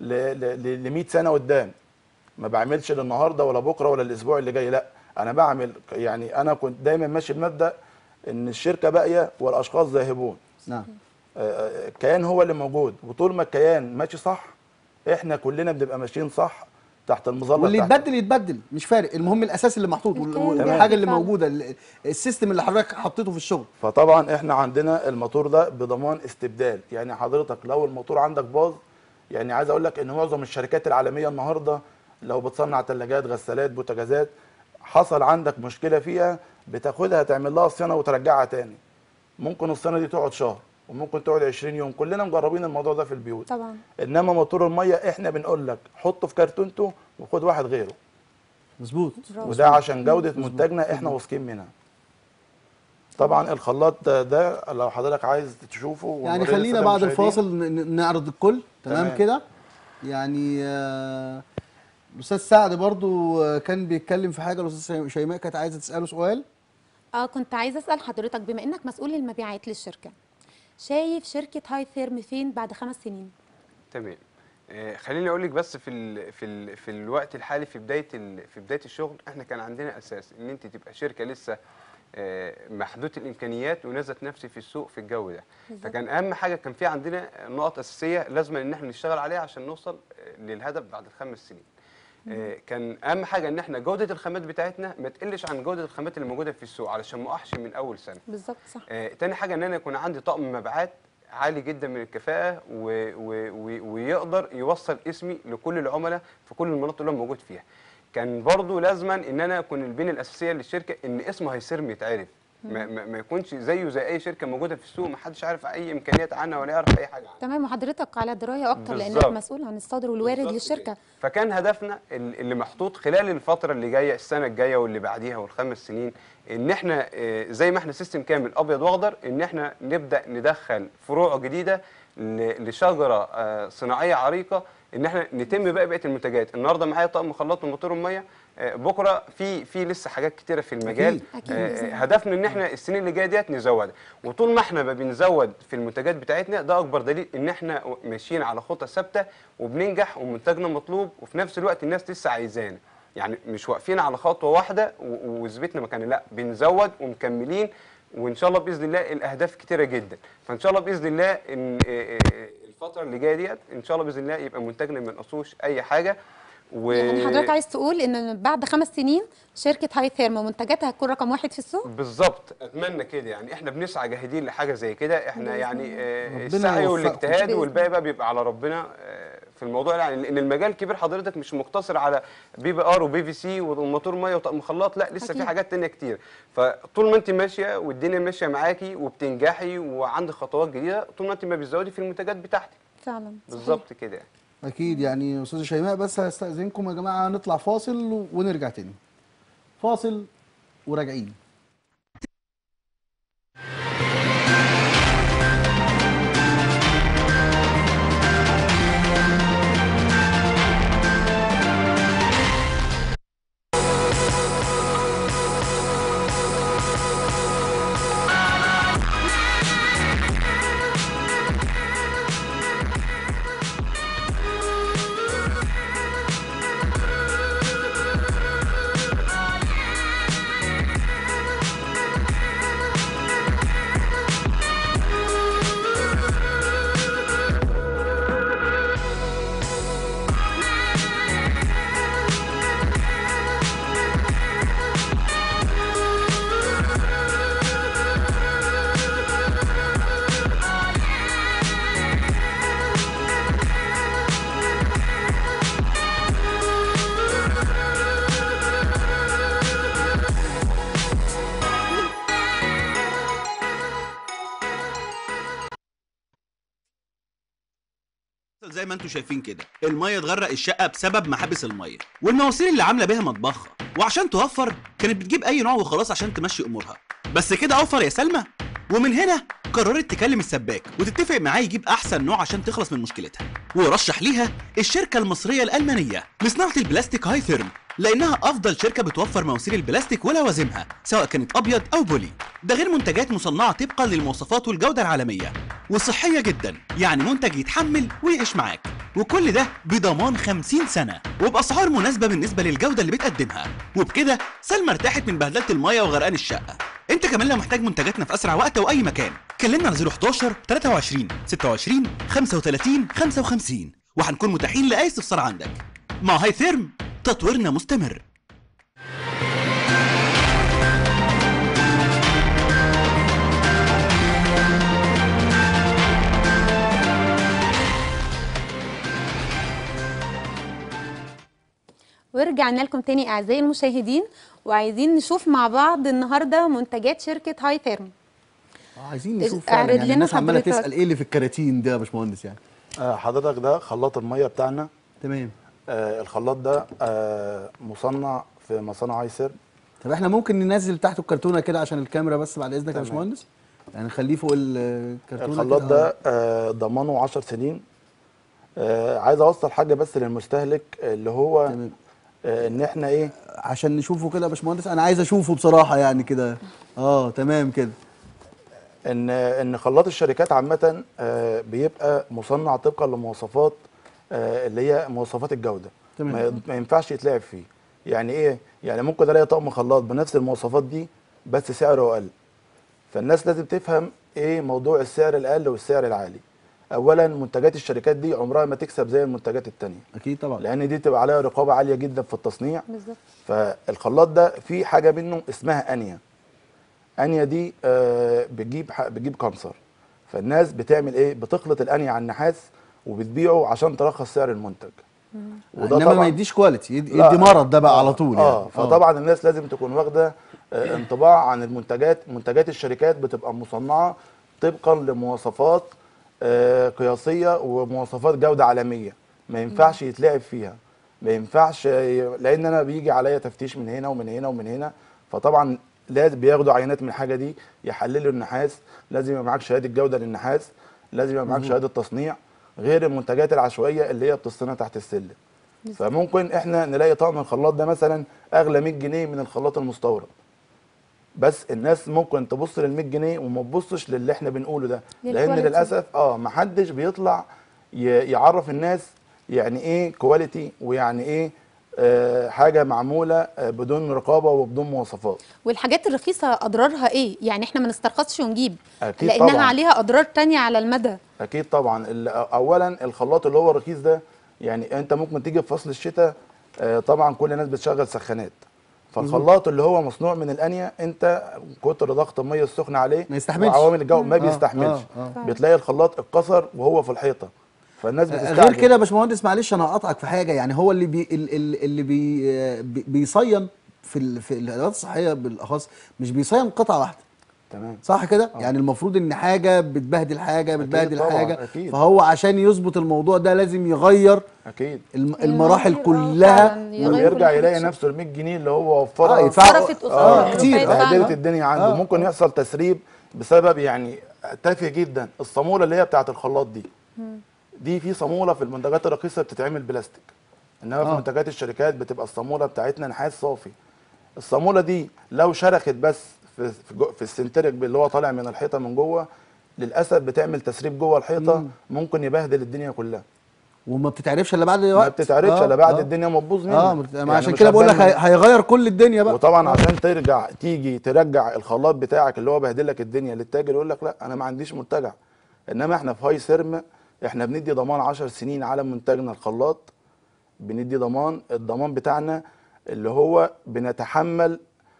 ل 100 سنه قدام ما بعملش للنهارده ولا بكره ولا الاسبوع اللي جاي لا انا بعمل يعني انا كنت دايما ماشي بمبدا ان الشركه باقيه والاشخاص ذاهبون نعم آه، الكيان هو اللي موجود وطول ما الكيان ماشي صح احنا كلنا بنبقى ماشيين صح تحت المظله واللي بتاعتنا. يتبدل يتبدل مش فارق المهم الاساس اللي محطوط وال- الكيان والحاجه جاهز اللي فعلا. موجوده ال- السيستم اللي حضرتك حطيته في الشغل فطبعا احنا عندنا الموتور ده بضمان استبدال يعني حضرتك لو الموتور عندك باظ يعني عايز اقول لك ان معظم الشركات العالميه النهارده لو بتصنع ثلاجات غسالات بوتاجازات حصل عندك مشكله فيها بتاخدها تعمل لها صيانه وترجعها تاني ممكن الصيانه دي تقعد شهر وممكن تقعد 20 يوم كلنا مجربين الموضوع ده في البيوت طبعا انما موتور الميه احنا بنقول لك حطه في كرتونته وخد واحد غيره مظبوط برافو. وده عشان جودة منتجنا احنا واثقين منها طبعا الخلاط ده, ده لو حضرتك عايز تشوفه يعني ونوريه خلينا للسادة بعد المشاهدين. الفاصل ن- ن- نعرض الكل تمام تمام. كده يعني آه، الاستاذ سعد برضو آه، كان بيتكلم في حاجه الاستاذ شي- شيماء كانت عايزه تساله سؤال اه كنت عايزه اسال حضرتك بما انك مسؤول المبيعات للشركه شايف شركه هاي ثيرم فين بعد خمس سنين تمام آه، خليني اقول لك بس في ال في ال في الوقت الحالي في بدايه ال في بدايه الشغل احنا كان عندنا اساس ان انت تبقى شركه لسه آه، محدوده الامكانيات ونزلت نفسي في السوق في الجو ده بالظبط. فكان اهم حاجه كان في عندنا نقط اساسيه لازم ان احنا نشتغل عليها عشان نوصل آه، للهدف بعد الخمس سنين آه، كان اهم حاجه ان احنا جوده الخامات بتاعتنا ما تقلش عن جوده الخامات اللي موجوده في السوق علشان ما اقعش من اول سنه بالظبط صح آه، تاني حاجه ان انا يكون عندي طقم مبيعات عالي جدا من الكفاءه و و و ويقدر يوصل اسمي لكل العملاء في كل المناطق اللي هو موجود فيها كان برضو لازما ان انا اكون البنيه الاساسيه للشركه ان اسمه هيسيرم يتعرف ما, ما, ما يكونش زيه زي اي شركه موجوده في السوق ما حدش عارف اي امكانيات عنها ولا يعرف اي حاجه عنها تمام وحضرتك على درايه اكتر لانك بالظبط. مسؤول عن الصادر والوارد بالظبط للشركه كده. فكان هدفنا ال- اللي محطوط خلال الفتره اللي جايه السنه الجايه واللي بعديها والخمس سنين ان احنا آه، زي ما احنا سيستم كامل ابيض واخضر ان احنا نبدا ندخل فروع جديده ل- لشجره آه، صناعيه عريقه ان احنا نتم بقى بقيه المنتجات النهارده معايا طقم مخلط وموتور الميه آه، بكره في في لسه حاجات كتيره في المجال أكيد. أكيد آه، بإذن الله. هدفنا ان احنا السنين اللي جايه ديت نزود وطول ما احنا ما بنزود في المنتجات بتاعتنا ده اكبر دليل ان احنا ماشيين على خطى ثابته وبننجح ومنتجنا مطلوب وفي نفس الوقت الناس لسه عايزانا يعني مش واقفين على خطوه واحده و- وثبتنا مكان لا بنزود ومكملين وان شاء الله باذن الله الاهداف كتيره جدا فان شاء الله باذن الله ان آه، آه، الفتره اللي جايه ديت ان شاء الله باذن الله يبقى منتجنا ما ينقصوش اي حاجه و... يعني حضرتك عايز تقول ان بعد خمس سنين شركه هاي ثيرم منتجاتها هتكون رقم واحد في السوق بالظبط اتمنى كده يعني احنا بنسعى جاهدين لحاجه زي كده احنا بإذن يعني آه، ربنا السعي يوفقكم. والاجتهاد بإذن والباقي بقى بيبقى على ربنا آه، في الموضوع يعني لان المجال كبير حضرتك مش مقتصر على بي بي ار وبي في سي وموتور ميه وطقم خلاط لا لسه أكيد. في حاجات تانية كتير فطول ما انت ماشيه والدنيا ماشيه معاكي وبتنجحي وعندك خطوات جديده طول ما انت ما بتزودي في المنتجات بتاعتك فعلا صحيح. بالظبط كده يعني. اكيد يعني استاذه شيماء بس هستاذنكم يا جماعه نطلع فاصل ونرجع تاني فاصل وراجعين زي ما انتم شايفين كده الميه تغرق الشقه بسبب محابس الميه والمواسير اللي عامله بيها مطبخها وعشان توفر كانت بتجيب اي نوع وخلاص عشان تمشي امورها بس كده اوفر يا سلمى ومن هنا قررت تكلم السباك وتتفق معاه يجيب احسن نوع عشان تخلص من مشكلتها ورشح ليها الشركه المصريه الالمانيه لصناعه البلاستيك هاي ثيرم لانها افضل شركه بتوفر مواسير البلاستيك ولوازمها سواء كانت ابيض او بولي ده غير منتجات مصنعه طبقا للمواصفات والجوده العالميه وصحيه جدا يعني منتج يتحمل ويعيش معاك وكل ده بضمان 50 سنه وباسعار مناسبه بالنسبه للجوده اللي بتقدمها وبكده سلمى ارتاحت من بهدله الميه وغرقان الشقه انت كمان لو محتاج منتجاتنا في اسرع وقت واي مكان كلمنا على 011 23 26 35 55 وهنكون متاحين لاي استفسار عندك مع هاي ثيرم تطويرنا مستمر ورجعنا لكم تاني اعزائي المشاهدين وعايزين نشوف مع بعض النهارده منتجات شركه هاي ثيرم آه، عايزين نشوف اعرض فعلا يعني لنا الناس عماله حضرتك. تسال ايه اللي في الكراتين ده يا باشمهندس يعني آه، حضرتك ده خلاط الميه بتاعنا تمام آه، الخلاط ده آه، مصنع في مصانع ايسر طب احنا ممكن ننزل تحته الكرتونه كده عشان الكاميرا بس بعد اذنك يا تمام. باشمهندس يعني نخليه فوق الكرتونه الخلاط كده. ده آه، ضمانه 10 سنين آه، عايز اوصل حاجه بس للمستهلك اللي هو تمام. آه، ان احنا ايه عشان نشوفه كده يا باشمهندس انا عايز اشوفه بصراحه يعني كده اه تمام كده ان ان خلاط الشركات عامه آه، بيبقى مصنع طبقا لمواصفات آه، اللي هي مواصفات الجوده تمام. ما ي- ما ينفعش يتلعب فيه يعني ايه يعني ممكن الاقي طقم خلاط بنفس المواصفات دي بس سعره اقل فالناس لازم تفهم ايه موضوع السعر الاقل والسعر العالي اولا منتجات الشركات دي عمرها ما تكسب زي المنتجات التانية اكيد طبعا لان دي تبقى عليها رقابه عاليه جدا في التصنيع بالظبط فالخلاط ده في حاجه منه اسمها انيا انيا دي آه، بتجيب ح- بتجيب كانسر فالناس بتعمل ايه بتخلط الانيا على النحاس وبتبيعه عشان ترخص سعر المنتج انما ما يديش كواليتي يدي, لا. يدي مرض ده بقى على طول اه يعني فطبعا الناس لازم تكون واخده آه، انطباع عن المنتجات منتجات الشركات بتبقى مصنعه طبقا لمواصفات آه، قياسيه ومواصفات جوده عالميه ما ينفعش يتلعب فيها ما ينفعش ي- لان انا بيجي عليا تفتيش من هنا ومن هنا ومن هنا فطبعا لازم بياخدوا عينات من الحاجه دي يحللوا النحاس لازم يبقى معاك شهاده جوده للنحاس لازم يبقى معاك شهاده تصنيع غير المنتجات العشوائيه اللي هي بتصنع تحت السلم فممكن احنا نلاقي طقم الخلاط ده مثلا اغلى 100 جنيه من الخلاط المستورد بس الناس ممكن تبص لل 100 جنيه وما تبصش للي احنا بنقوله ده لان للكواليتي. للاسف اه ما حدش بيطلع ي- يعرف الناس يعني ايه كواليتي ويعني ايه آه حاجه معموله آه بدون رقابه وبدون مواصفات والحاجات الرخيصه اضرارها ايه يعني احنا ما نسترخصش ونجيب أكيد لانها طبعاً. عليها اضرار تانية على المدى اكيد طبعا ال- اولا الخلاط اللي هو الرخيص ده يعني انت ممكن تيجي في فصل الشتاء آه، طبعا كل الناس بتشغل سخانات فالخلاط اللي هو مصنوع من الانيا انت كتر ضغط الميه السخنه عليه ما يستحملش. وعوامل الجو ما آه، بيستحملش آه، آه. بتلاقي الخلاط اتكسر وهو في الحيطه فالناس آه، بتستعجل غير كده يا باشمهندس معلش انا هقطعك في حاجه يعني هو اللي بي ال- ال- اللي بي آه، بي- بيصين في ال- في الادوات الصحيه بالاخص مش بيصين قطعه واحده تمام صح كده يعني المفروض ان حاجه بتبهدل حاجه بتبهدل طبعاً، حاجه أكيد. فهو عشان يظبط الموضوع ده لازم يغير اكيد الم- المراحل المواسير، آه، كلها فعلاً، يغير ويرجع كل حاجة يلاقي في نفسه ال 100 جنيه اللي هو وفرها اه يدفع صرفت قصاد اه الربح كتير يدفع. آه. بهدلت الدنيا عنده آه. ممكن يحصل تسريب بسبب يعني تافه جدا الصاموله اللي هي بتاعه الخلاط دي دي في صاموله في المنتجات الرخيصه بتتعمل بلاستيك انما في آه. منتجات الشركات بتبقى الصاموله بتاعتنا نحاس صافي الصاموله دي لو شرخت بس في في, جو في السنترك اللي هو طالع من الحيطه من جوه للاسف بتعمل تسريب جوه الحيطه ممكن يبهدل الدنيا كلها وما بتتعرفش الا بعد وقت ما بتتعرفش آه، الا بعد آه. الدنيا ما تبوظ منك اه ما بت- ما يعني عشان مش كده بقول لك هتبان هي- هيغير كل الدنيا بقى وطبعا عشان ترجع تيجي ترجع الخلاط بتاعك اللي هو بهدل لك الدنيا للتاجر يقول لك لا انا ما عنديش منتجع انما احنا في هاي سيرم احنا بندي ضمان 10 سنين على منتجنا الخلاط بندي ضمان الضمان بتاعنا اللي هو بنتحمل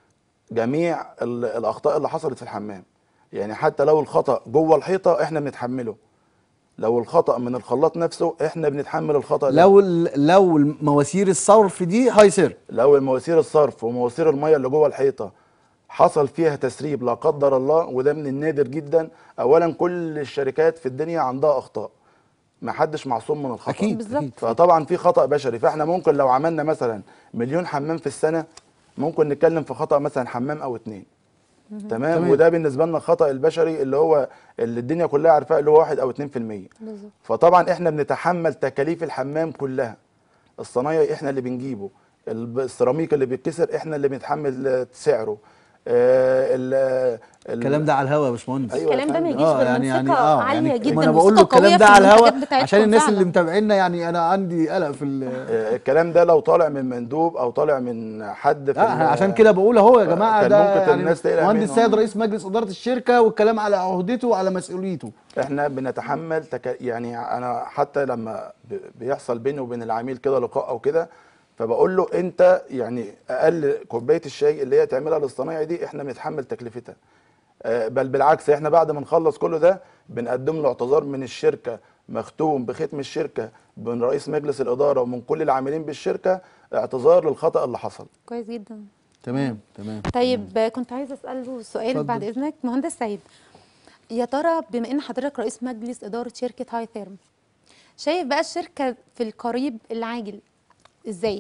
جميع ال- الاخطاء اللي حصلت في الحمام يعني حتى لو الخطا جوه الحيطه احنا بنتحمله لو الخطا من الخلاط نفسه احنا بنتحمل الخطا ده لو ال- لو مواسير الصرف دي هايسر لو المواسير الصرف ومواسير الميه اللي جوه الحيطه حصل فيها تسريب لا قدر الله وده من النادر جدا اولا كل الشركات في الدنيا عندها اخطاء ما حدش معصوم من الخطا اكيد بالظبط. أكيد. فطبعا في خطا بشري فاحنا ممكن لو عملنا مثلا مليون حمام في السنه ممكن نتكلم في خطا مثلا حمام او اتنين تمام, تمام. وده بالنسبه لنا الخطا البشري اللي هو اللي الدنيا كلها عارفاه اللي هو 1 او 2% بالظبط فطبعا احنا بنتحمل تكاليف الحمام كلها الصنايعي احنا اللي بنجيبه الب- السيراميك اللي بيتكسر احنا اللي بنتحمل آه، سعره آه، ال- ال- الكلام ده على الهوا يا باشمهندس أيوة يا الكلام ده ما فندم. يجيش اه غير يعني من يعني ثقة اه عالية يعني جدا ما انا بقول له وثقة قوية الكلام ده في على الهوا المنتجات بتاعتكم عشان الناس اللي فعلاً. متابعينا يعني انا عندي قلق في ال آه، الكلام ده لو طالع من مندوب او طالع من حد في لا ال- عشان كده بقول اهو يا جماعه كان ده ممكن يعني الناس تقلق مهندس منه. سيد رئيس مجلس اداره الشركه والكلام على عهدته وعلى مسؤوليته احنا بنتحمل تك... يعني انا حتى لما ب... بيحصل بيني وبين العميل كده لقاء او كده فبقول له انت يعني اقل كوبايه الشاي اللي هي تعملها للصنايعي دي احنا بنتحمل تكلفتها آه، بل بالعكس احنا بعد ما نخلص كل ده بنقدم له اعتذار من الشركه مختوم بختم الشركه من رئيس مجلس الاداره ومن كل العاملين بالشركه اعتذار للخطا اللي حصل كويس جدا تمام تمام طيب آه، كنت عايزه اساله سؤال اتفضل. بعد اذنك مهندس سيد يا ترى بما ان حضرتك رئيس مجلس اداره شركه هاي ثيرم شايف بقى الشركه في القريب العاجل ازاي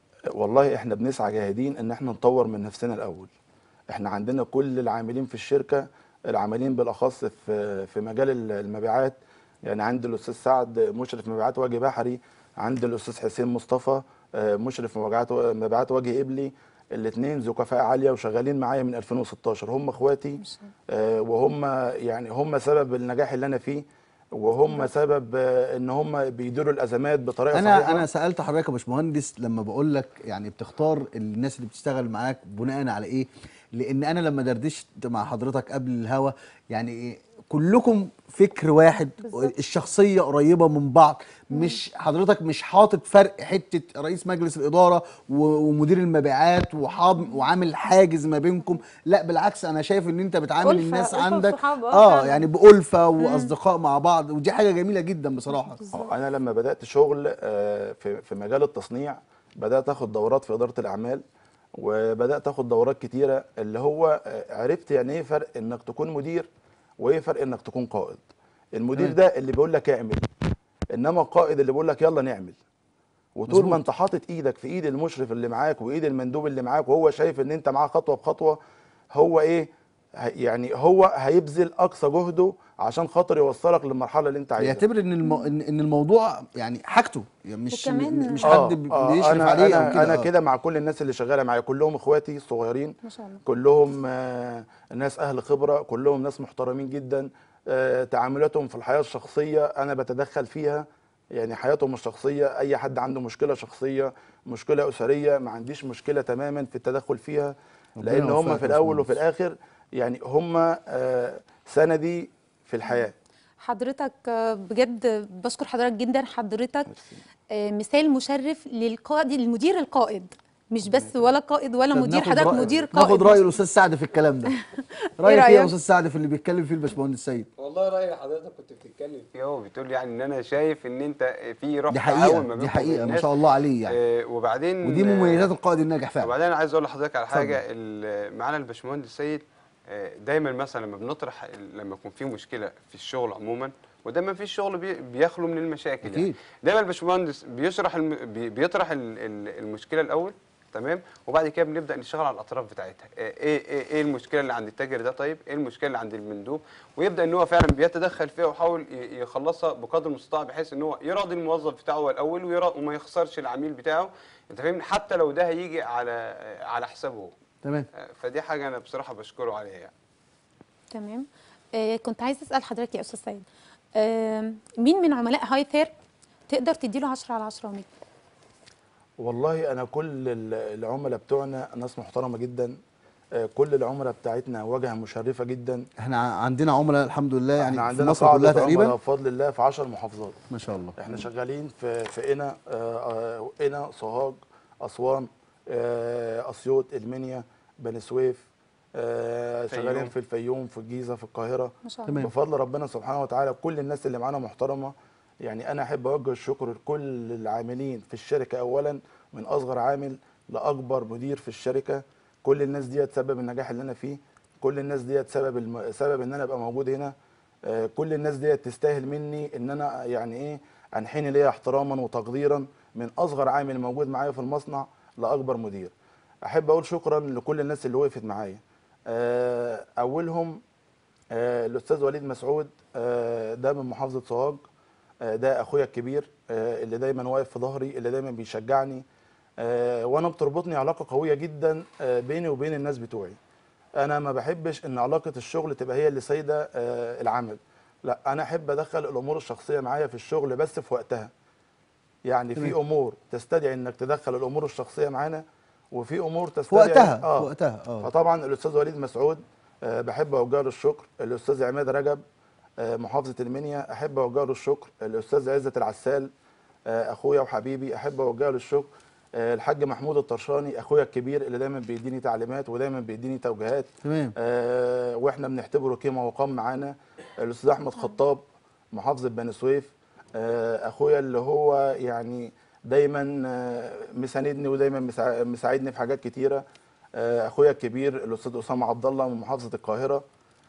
والله احنا بنسعى جاهدين ان احنا نطور من نفسنا الاول احنا عندنا كل العاملين في الشركه العاملين بالاخص في في مجال ال- المبيعات يعني عند الاستاذ سعد مشرف مبيعات وجه بحري عند الاستاذ حسين مصطفى آه، مشرف مبيعات مبيعات وجه قبلي الاثنين ذو كفاءه عاليه وشغالين معايا من 2016 هم اخواتي آه، وهم يعني هم سبب النجاح اللي انا فيه وهم سبب آه، ان هم بيديروا الازمات بطريقه انا صحيحه انا سالت حضرتك يا باشمهندس لما بقول لك يعني بتختار الناس اللي بتشتغل معاك بناء على ايه لان انا لما دردشت مع حضرتك قبل الهوا يعني إيه كلكم فكر واحد الشخصيه قريبه من بعض مش حضرتك مش حاطط فرق حته رئيس مجلس الاداره و- ومدير المبيعات وحاض وعامل حاجز ما بينكم لا بالعكس انا شايف ان انت بتعامل ألفة- الناس ألفة عندك وصحاب، آه، اه فعلاً. يعني بألفة واصدقاء مع بعض ودي حاجه جميله جدا بصراحه اه انا لما بدات شغل آه، في في مجال التصنيع بدات اخد دورات في اداره الاعمال وبدات اخد دورات كتيره اللي هو آه، عرفت يعني ايه فرق انك تكون مدير وايه فرق انك تكون قائد المدير تمام. ده اللي بيقول لك اعمل انما القائد اللي بيقول لك يلا نعمل وطول مظبوط. ما انت حاطط ايدك في ايد المشرف اللي معاك وايد المندوب اللي معاك وهو شايف ان انت معاه خطوه بخطوه هو ايه ه- يعني هو هيبذل اقصى جهده عشان خاطر يوصلك للمرحله اللي انت عايزها بيعتبر ان المو... ان إن الموضوع يعني حاجته يعني مش وكمان- مش آه، حد بي- آه، بيشرف انا عليه انا او كده انا آه. كده مع كل الناس اللي شغاله معايا كلهم اخواتي الصغيرين ما شاء الله كلهم آه، ناس اهل خبره كلهم ناس محترمين جدا آه، تعاملاتهم في الحياه الشخصيه انا بتدخل فيها يعني حياتهم الشخصيه اي حد عنده مشكله شخصيه مشكله اسريه ما عنديش مشكله تماما في التدخل فيها ربنا لان هم يوفقك في يا الاول وفي باشمهندس. الاخر يعني هم آه، سندي في الحياه حضرتك آه، بجد بشكر حضرتك جدا حضرتك ميرسي. آه، مثال مشرف للقائد المدير القائد مش بس ولا قائد ولا طب مدير ناخد حضرتك رأي- مدير قائد ناخد راي الاستاذ سعد في الكلام ده رايك ايه رأيك؟ يا استاذ سعد في اللي بيتكلم فيه الباشمهندس سيد والله رايي حضرتك كنت بتتكلم فيه اهو بتقول يعني ان انا شايف ان انت في روح دي تعاون حقيقه ما دي بينكم حقيقه ما الناس. شاء الله عليه يعني آه، وبعدين ودي آه، مميزات القائد الناجح فعلا وبعدين انا عايز اقول لحضرتك على اتفضل. حاجه ال- معانا الباشمهندس سيد آه، دايما مثلا لما بنطرح لما يكون في مشكله في الشغل عموما ودايما في الشغل بي- بيخلو من المشاكل يعني أكيد. دايما الباشمهندس بيشرح الم... بي- بيطرح ال- ال- المشكله الاول تمام وبعد كده بنبدا نشتغل على الاطراف بتاعتها آه، ايه ايه ايه المشكله اللي عند التاجر ده طيب ايه المشكله اللي عند المندوب ويبدا ان هو فعلا بيتدخل فيها ويحاول ي- يخلصها بقدر المستطاع بحيث ان هو يراضي الموظف بتاعه هو الاول ويرا... وما يخسرش العميل بتاعه انت فاهمني حتى لو ده هيجي على آه، على حسابه هو تمام آه، فدي حاجه انا بصراحه بشكره عليها يعني تمام آه كنت عايزه اسال حضرتك يا استاذ سيد آه مين من عملاء هاي ثير تقدر تديله 10 على 10 ونجم والله انا كل ال- العملاء بتوعنا ناس محترمه جدا آه، كل العملاء بتاعتنا واجهه مشرفه جدا احنا ع- عندنا عملاء الحمد لله يعني احنا في عندنا مصر كلها قاعده تقريبا عملاء بفضل الله في 10 محافظات ما شاء الله احنا شغالين في في قنا آه، آه، قنا سوهاج اسوان آه، اسيوط المنيا بني سويف آه، فيوم. شغالين في الفيوم في الجيزه في القاهره ما شاء الله تمام. بفضل ربنا سبحانه وتعالى كل الناس اللي معانا محترمه يعني انا احب اوجه الشكر لكل العاملين في الشركه اولا من اصغر عامل لاكبر مدير في الشركه كل الناس ديت سبب النجاح اللي انا فيه كل الناس ديت سبب الم... سبب ان انا ابقى موجود هنا آه، كل الناس دي تستاهل مني ان انا يعني ايه انحني ليها احتراما وتقديرا من اصغر عامل موجود معايا في المصنع لاكبر مدير احب اقول شكرا لكل الناس اللي وقفت معايا آه، اولهم آه، الاستاذ وليد مسعود آه، ده من محافظه سوهاج آه، ده اخويا الكبير آه، اللي دايما واقف في ظهري اللي دايما بيشجعني آه، وانا بتربطني علاقه قويه جدا آه، بيني وبين الناس بتوعي انا ما بحبش ان علاقه الشغل تبقى هي اللي سايده آه، العمل لا انا احب ادخل الامور الشخصيه معايا في الشغل بس في وقتها يعني في تمام. امور تستدعي انك تدخل الامور الشخصيه معانا وفي امور في تستدعي وقتها في آه. وقتها اه فطبعا الاستاذ وليد مسعود آه، بحب اوجه له الشكر الاستاذ عماد رجب آه، محافظه المنيا احب اوجه له الشكر الاستاذ عزت العسال آه، اخويا وحبيبي احب اوجه له الشكر آه، الحاج محمود الطرشاني اخويا الكبير اللي دايما بيديني تعليمات ودايما بيديني توجيهات تمام آه، واحنا بنعتبره قيمه وقام معانا الاستاذ احمد خطاب محافظه بني سويف آه، اخويا اللي هو يعني دايما آه، مساندني ودايما مسا- مساعدني في حاجات كتيره آه، اخويا الكبير الاستاذ اسامه عبد الله من محافظه القاهره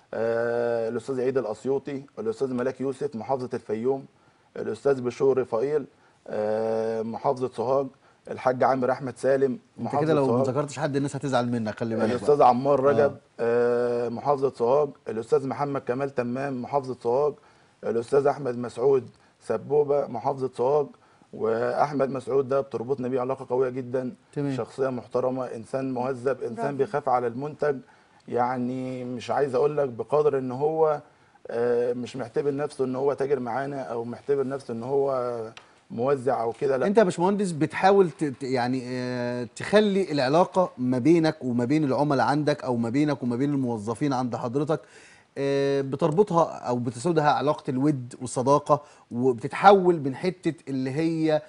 آه، الاستاذ عيد الاسيوطي الاستاذ ملاك يوسف محافظه الفيوم الاستاذ بشور رفائيل آه، محافظه سوهاج الحاج عامر احمد سالم انت محافظه كده لو ما سوهاج ذكرتش حد الناس هتزعل منك خلي بالك بقى. الاستاذ عمار رجب آه. محافظه سوهاج الاستاذ محمد كمال تمام محافظه سوهاج الاستاذ احمد مسعود سبوبه محافظه سوهاج واحمد مسعود ده بتربطنا بيه علاقه قويه جدا تمام. شخصيه محترمه انسان مهذب انسان برافو. بيخاف على المنتج يعني مش عايز اقول لك بقدر ان هو آه، مش محتبر نفسه ان هو تاجر معانا او محتبر نفسه ان هو موزع او كده لا انت يا باشمهندس بتحاول ت- ت- يعني آه، تخلي العلاقه ما بينك وما بين العملاء عندك او ما بينك وما بين الموظفين عند حضرتك آه، بتربطها او بتسودها علاقه الود والصداقه وبتتحول من حته اللي هي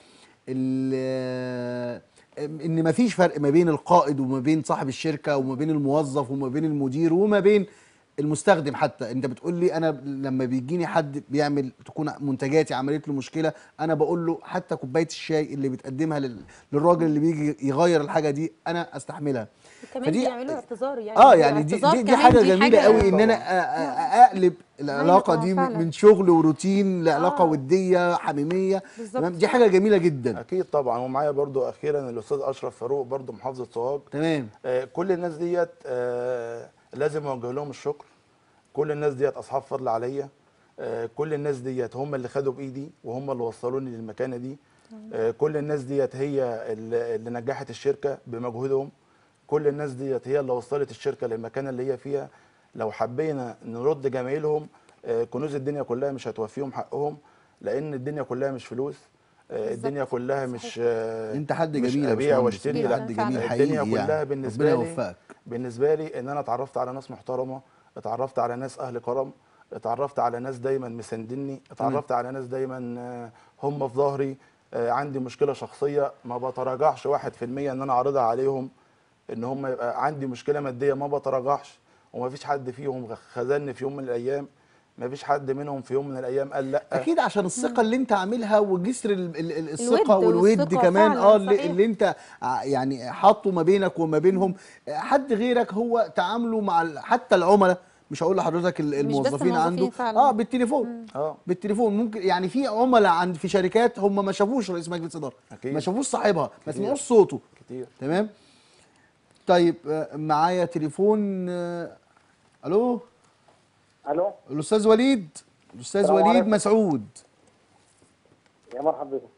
ال- ان ما فيش فرق ما بين القائد وما بين صاحب الشركه وما بين الموظف وما بين المدير وما بين المستخدم حتى انت بتقول لي انا لما بيجيني حد بيعمل تكون منتجاتي عملت له مشكله انا بقول له حتى كوبايه الشاي اللي بتقدمها لل- للراجل اللي بيجي يغير الحاجه دي انا استحملها كمان فدي- بيعملوا اعتذار يعني اه يعني دي الاعتذار دي, دي كمان حاجه جميله قوي ان طبعاً. انا أ- أ- اقلب العلاقه أيوة دي فعلاً. من شغل وروتين لعلاقه آه. وديه حميميه بالظبط. تمام دي حاجه جميله جدا اكيد طبعا ومعايا برضو اخيرا الاستاذ اشرف فاروق برضو محافظه سوهاج تمام آه، كل الناس ديت آه، لازم اوجه لهم الشكر كل الناس ديت اصحاب فضل عليا آه، كل الناس ديت هم اللي خدوا بايدي وهم اللي وصلوني للمكانه دي آه، كل الناس ديت هي اللي اللي نجحت الشركه بمجهودهم كل الناس ديت هي اللي وصلت الشركه للمكانه اللي هي فيها لو حبينا نرد جمايلهم آه، كنوز الدنيا كلها مش هتوفيهم حقهم لان الدنيا كلها مش فلوس آه، بالظبط. الدنيا كلها مش آه، انت حد مش جميل يا ابيع باشمهندس واشتري انت لا حد فعلاً. جميل الدنيا حقيقي كلها يعني بالنسبه ربنا لي يوفقك بالنسبه لي ان انا اتعرفت على ناس محترمه اتعرفت على ناس اهل كرم اتعرفت على ناس دايما مساندني اتعرفت على ناس دايما آه، هم في ظهري آه، عندي مشكله شخصيه ما بتراجعش واحد في المية ان انا اعرضها عليهم ان هم يبقى عندي مشكله ماديه ما بتراجعش وما فيش حد فيهم خذلني في يوم من الايام ما فيش حد منهم في يوم من الايام قال لا اكيد عشان الثقه اللي انت عاملها وجسر ال- ال- ال- الثقه الود والود والثقة كمان فعلاً، اه اللي, صحيح. اللي انت ع- يعني حاطه ما بينك وما بينهم حد غيرك هو تعامله مع ال- حتى العملاء مش هقول لحضرتك ال- بس الموظفين الموظفين عنده فعلاً. اه بالتليفون اه بالتليفون ممكن يعني في عملاء عند في شركات هم ما شافوش رئيس مجلس اداره أكيد. ما شافوش صاحبها ما كتير. سمعوش صوته كتير تمام طيب آه، معايا تليفون آه، الو الو الاستاذ وليد الاستاذ السلام وليد عليكم. مسعود يا مرحبا بكم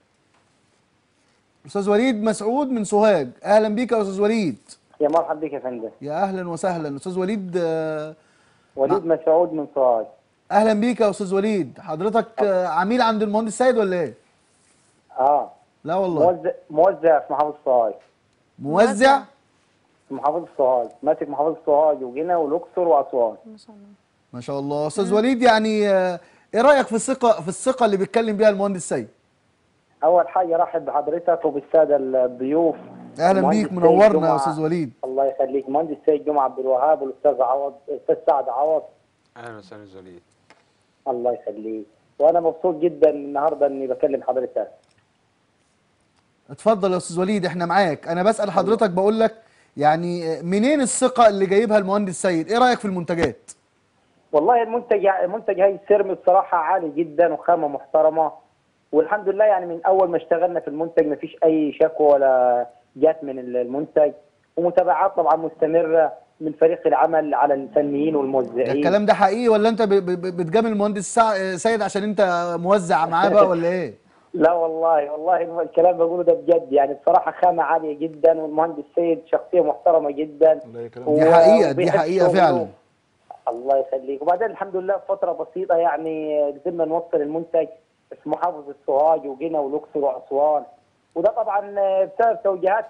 استاذ وليد مسعود من سوهاج اهلا بيك يا استاذ وليد يا مرحبا بك يا فندم يا اهلا وسهلا استاذ وليد آه، وليد مسعود من سوهاج اهلا بيك يا استاذ وليد حضرتك آه، عميل عند المهندس سيد ولا ايه اه لا والله موزع موزع في محافظه سوهاج موزع في محافظه سوهاج ماسك محافظه سوهاج وجنة والاقصر واسوان ما شاء الله ما شاء الله استاذ وليد يعني آه، ايه رايك في الثقه في الثقه اللي بيتكلم بيها المهندس سيد اول حاجه رحب بحضرتك وبالساده الضيوف اهلا المهندس بيك سيد منورنا يا جمعة- استاذ وليد الله يخليك مهندس سيد جمعه عبد الوهاب والاستاذ عوض الاستاذ سعد عوض اهلا وسهلا أستاذ وليد الله يخليك وانا مبسوط جدا النهارده اني بكلم حضرتك اتفضل يا استاذ وليد احنا معاك انا بسال حضرتك بقول لك يعني آه، منين الثقه اللي جايبها المهندس سيد ايه رايك في المنتجات والله المنتج منتج هاي السيرم بصراحه عالي جدا وخامه محترمه والحمد لله يعني من اول ما اشتغلنا في المنتج ما فيش اي شكوى ولا جات من المنتج ومتابعات طبعا مستمره من فريق العمل على الفنيين ده والموزعين الكلام ده حقيقي ولا انت ب- ب- بتجامل المهندس سع- سيد عشان انت موزع معاه بقى ولا ايه؟ لا والله والله الكلام بقوله ده بجد يعني بصراحه خامه عاليه جدا والمهندس سيد شخصيه محترمه جدا الله يكرمك. دي و- حقيقة دي وبيحب حقيقة شغله. فعلا الله يخليك وبعدين الحمد لله في فتره بسيطه يعني قدرنا نوصل المنتج في محافظه سوهاج وجينا والاقصر واسوان وده طبعا بسبب توجيهات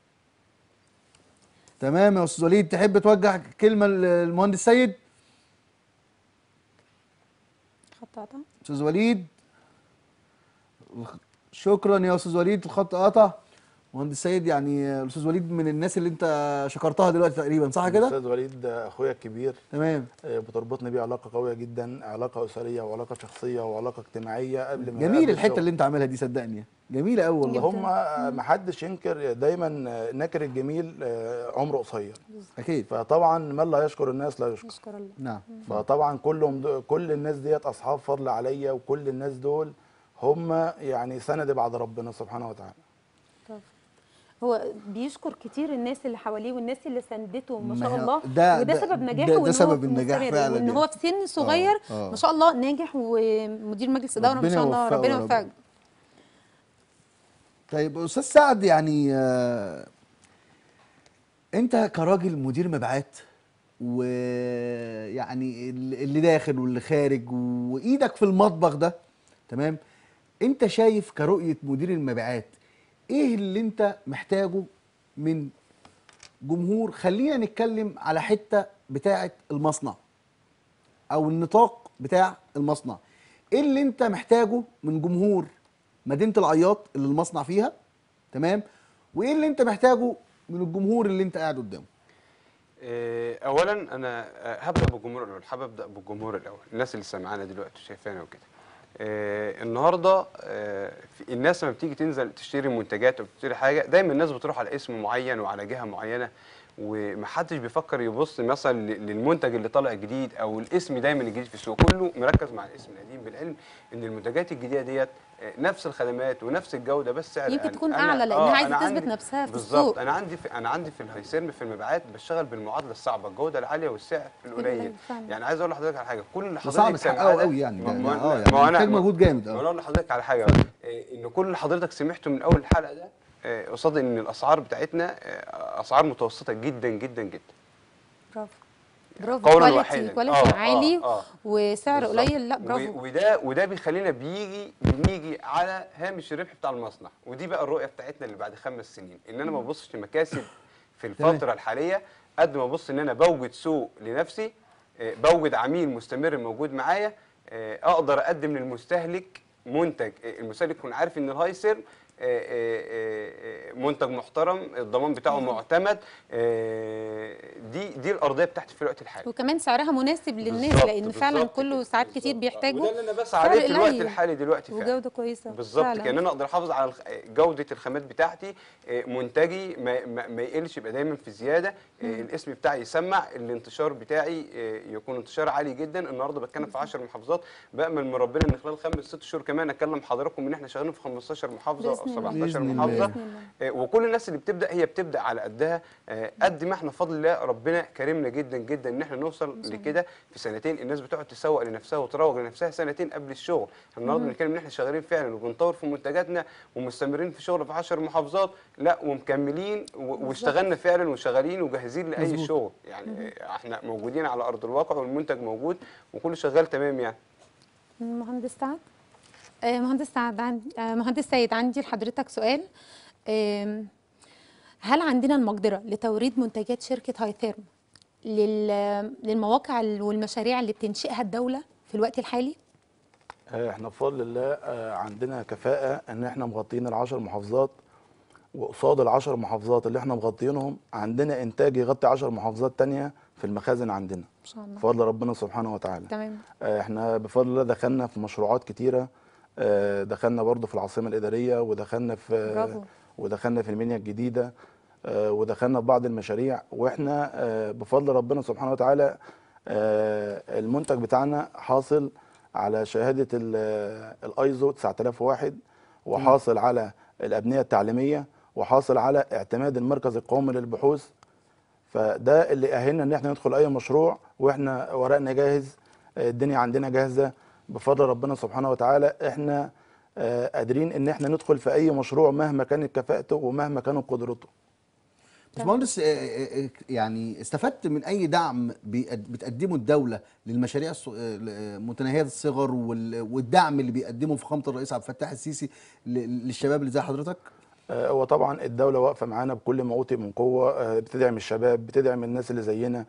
تمام يا استاذ وليد تحب توجه كلمة للمهندس سيد؟ خط قطع استاذ وليد شكرا يا استاذ وليد الخط قطع مهندس سيد يعني الاستاذ وليد من الناس اللي انت شكرتها دلوقتي تقريبا صح كده؟ الاستاذ وليد ده اخويا الكبير تمام آه، بتربطني بيه علاقه قويه جدا علاقه اسريه وعلاقه شخصيه وعلاقه اجتماعيه قبل ما جميل قبل الحته الشغل. اللي انت عاملها دي صدقني جميله قوي والله هم ما حدش ينكر دايما آه، ناكر الجميل آه، عمره قصير اكيد فطبعا من لا يشكر الناس لا يشكر نشكر الله نعم فطبعا كلهم دو- كل الناس ديت اصحاب فضل عليا وكل الناس دول هم يعني سند بعد ربنا سبحانه وتعالى هو بيشكر كتير الناس اللي حواليه والناس اللي سندته ما ما شاء هو الله ده- وده ده- سبب ده- نجاحه ده وإن هو سبب النجاح مستمر، فعلا وان يعني. هو في سن صغير آه. ما شاء الله ناجح ومدير مجلس اداره ما ربنا شاء الله يوفقه ربنا يا رب. يوفقك طيب استاذ سعد يعني آه، انت كراجل مدير مبيعات ويعني اللي داخل واللي خارج وايدك في المطبخ ده تمام انت شايف كرؤية مدير المبيعات ايه اللي انت محتاجه من جمهور خلينا نتكلم على حتة بتاعة المصنع او النطاق بتاع المصنع ايه اللي انت محتاجه من جمهور مدينه العياط اللي المصنع فيها تمام وايه اللي انت محتاجه من الجمهور اللي انت قاعد قدامه آه، اولا انا آه، هبدا بالجمهور الاول حابب ابدا بالجمهور الاول الناس اللي سامعانا دلوقتي وشايفانا وكده آه، النهارده آه، في- الناس لما بتيجي تنزل تشتري منتجات او بتشتري حاجه دايما الناس بتروح على اسم معين وعلى جهه معينه ومحدش بيفكر يبص مثلا ل- للمنتج اللي طالع جديد او الاسم دايما الجديد في السوق كله مركز مع الاسم القديم بالعلم ان المنتجات الجديده ديت آه، نفس الخدمات ونفس الجوده بس سعر يمكن أقل. تكون أنا- أعلى لأنها آه، عايزة أنا تثبت عندي- نفسها في بالظبط السوق. انا عندي في انا عندي في الهيسيرم في المبيعات بشتغل بالمعادله الصعبه الجوده العاليه والسعر القليل القليل فعلا. يعني عايز اقول لحضرتك على حاجه كل اللي ده صعب حضرتك تحققه سامعاه ده- قوي يعني ما- ده- ما- اه يعني ما هو أنا- محتاج مجهود جامد ما اه انا اقول لحضرتك على حاجه بقى إيه، ان كل اللي حضرتك سمعته من اول الحلقه ده إيه، قصاد ان الاسعار بتاعتنا إيه، اسعار متوسطه جدا جدا جدا برافو برافو قولاً كواليتي واحداً. كواليتي آه، عالي آه، آه. وسعر بالظبط. قليل لا و- برافو وده وده بيخلينا بيجي بنيجي على هامش الربح بتاع المصنع ودي بقى الرؤيه بتاعتنا اللي بعد خمس سنين ان انا ما ببصش لمكاسب في الفتره الحاليه قد ما ابص ان انا بوجد سوق لنفسي آه، بوجد عميل مستمر موجود معايا آه، اقدر اقدم للمستهلك منتج آه، المستهلك يكون عارف ان الهايسر آه، آه، آه، منتج محترم الضمان بتاعه معتمد آه، دي دي الارضيه بتاعتي في الوقت الحالي وكمان سعرها مناسب للناس بالظبط، لان فعلا بالظبط كله كده، ساعات كتير بالظبط. بيحتاجوا وده اللي انا بسعى سعر عليه في الوقت قليل الحالي دلوقتي فعلا وجوده كويسه بالظبط فعلاً. كان انا اقدر احافظ على الخ- جوده الخامات بتاعتي آه، منتجي ما, ما, ما يقلش يبقى دايما في زياده آه، الاسم بتاعي يسمع الانتشار بتاعي آه، يكون انتشار عالي جدا النهارده بتكلم في 10 محافظات بامل من ربنا ان خلال خمس ست شهور كمان اكلم حضراتكم ان احنا شغالين في 15 محافظه او بإذن الله. 17 بإذن محافظه الله. بإذن الله. آه، وكل الناس اللي بتبدا هي بتبدا على قدها آه، قد ما احنا بفضل الله ربنا كرمنا جدا جدا ان احنا نوصل لكده في سنتين الناس بتقعد تسوق لنفسها وتروج لنفسها سنتين قبل الشغل احنا النهارده بنتكلم ان احنا شغالين فعلا وبنطور في منتجاتنا ومستمرين في شغل في 10 محافظات لا ومكملين و- واشتغلنا فعلا وشغالين وجاهزين لاي مظبوط. شغل يعني آه، احنا موجودين على ارض الواقع والمنتج موجود وكله شغال تمام يعني مهندس سعد آه، مهندس سعد عن... آه، مهندس سيد عندي لحضرتك سؤال آم، هل عندنا المقدرة لتوريد منتجات شركة هايثيرم لل... للمواقع ال- والمشاريع اللي بتنشئها الدولة في الوقت الحالي؟ آه، احنا بفضل الله آه، عندنا كفاءة ان احنا مغطيين العشر محافظات وقصاد العشر محافظات اللي احنا مغطيينهم عندنا انتاج يغطي عشر محافظات تانية في المخازن عندنا إن شاء الله بفضل ربنا سبحانه وتعالى تمام آه، احنا بفضل الله دخلنا في مشروعات كتيرة آه، دخلنا برضو في العاصمة الإدارية ودخلنا في برافو. ودخلنا في المنيا الجديدة آه، ودخلنا في بعض المشاريع واحنا آه، بفضل ربنا سبحانه وتعالى آه، المنتج بتاعنا حاصل على شهاده ال- الايزو 9001 وحاصل على الابنيه التعليميه وحاصل على اعتماد المركز القومي للبحوث فده اللي اهلنا ان احنا ندخل اي مشروع واحنا ورقنا جاهز آه، الدنيا عندنا جاهزه بفضل ربنا سبحانه وتعالى احنا آه، قادرين ان احنا ندخل في اي مشروع مهما كانت كفاءته ومهما كانت قدرته باشمهندس آه، آه، آه، يعني استفدت من اي دعم بيقد- بتقدمه الدوله للمشاريع الص- آه، متناهيه الصغر وال- والدعم اللي بيقدمه فخامه الرئيس عبد الفتاح السيسي ل- للشباب اللي زي حضرتك؟ آه، هو طبعا الدولة واقفة معانا بكل ما أوتي من قوة آه، بتدعم الشباب بتدعم الناس اللي زينا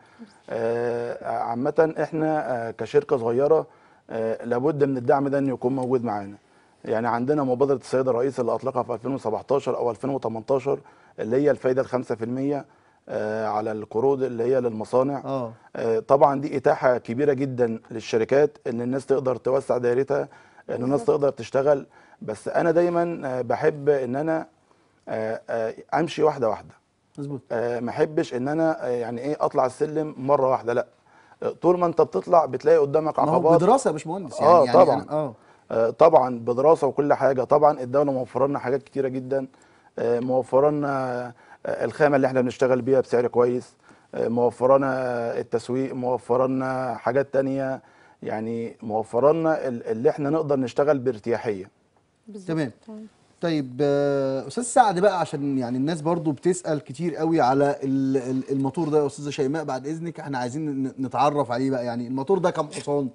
آه، عامة احنا آه، كشركة صغيرة آه، لابد من الدعم ده انه يكون موجود معانا يعني عندنا مبادرة السيد الرئيس اللي أطلقها في 2017 أو 2018 اللي هي الفايدة الخمسة في المية على القروض اللي هي للمصانع اه آه، طبعا دي اتاحه كبيره جدا للشركات ان الناس تقدر توسع دايرتها ان الناس تقدر تشتغل بس انا دايما آه، بحب ان انا آه، آه، امشي واحده واحده مظبوط آه، ما احبش ان انا آه، يعني ايه اطلع السلم مره واحده لا آه، طول ما انت بتطلع بتلاقي قدامك ما هو عقبات بدراسه يا باشمهندس يعني آه، يعني طبعاً. أنا- اه آه، طبعا بدراسه وكل حاجه طبعا الدوله موفره لنا حاجات كتيره جدا آه، موفره لنا آه، الخامه اللي احنا بنشتغل بيها بسعر كويس آه، موفره لنا التسويق موفره لنا حاجات تانية يعني موفره لنا ال- اللي احنا نقدر نشتغل بارتياحيه بالظبط. تمام. طيب آه، استاذ سعد بقى عشان يعني الناس برضو بتسال كتير قوي على ال- ال- الموتور ده يا استاذه شيماء بعد اذنك احنا عايزين ن- نتعرف عليه بقى يعني الموتور ده كام حصان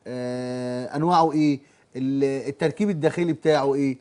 آه انواعه ايه ال- التركيب الداخلي بتاعه ايه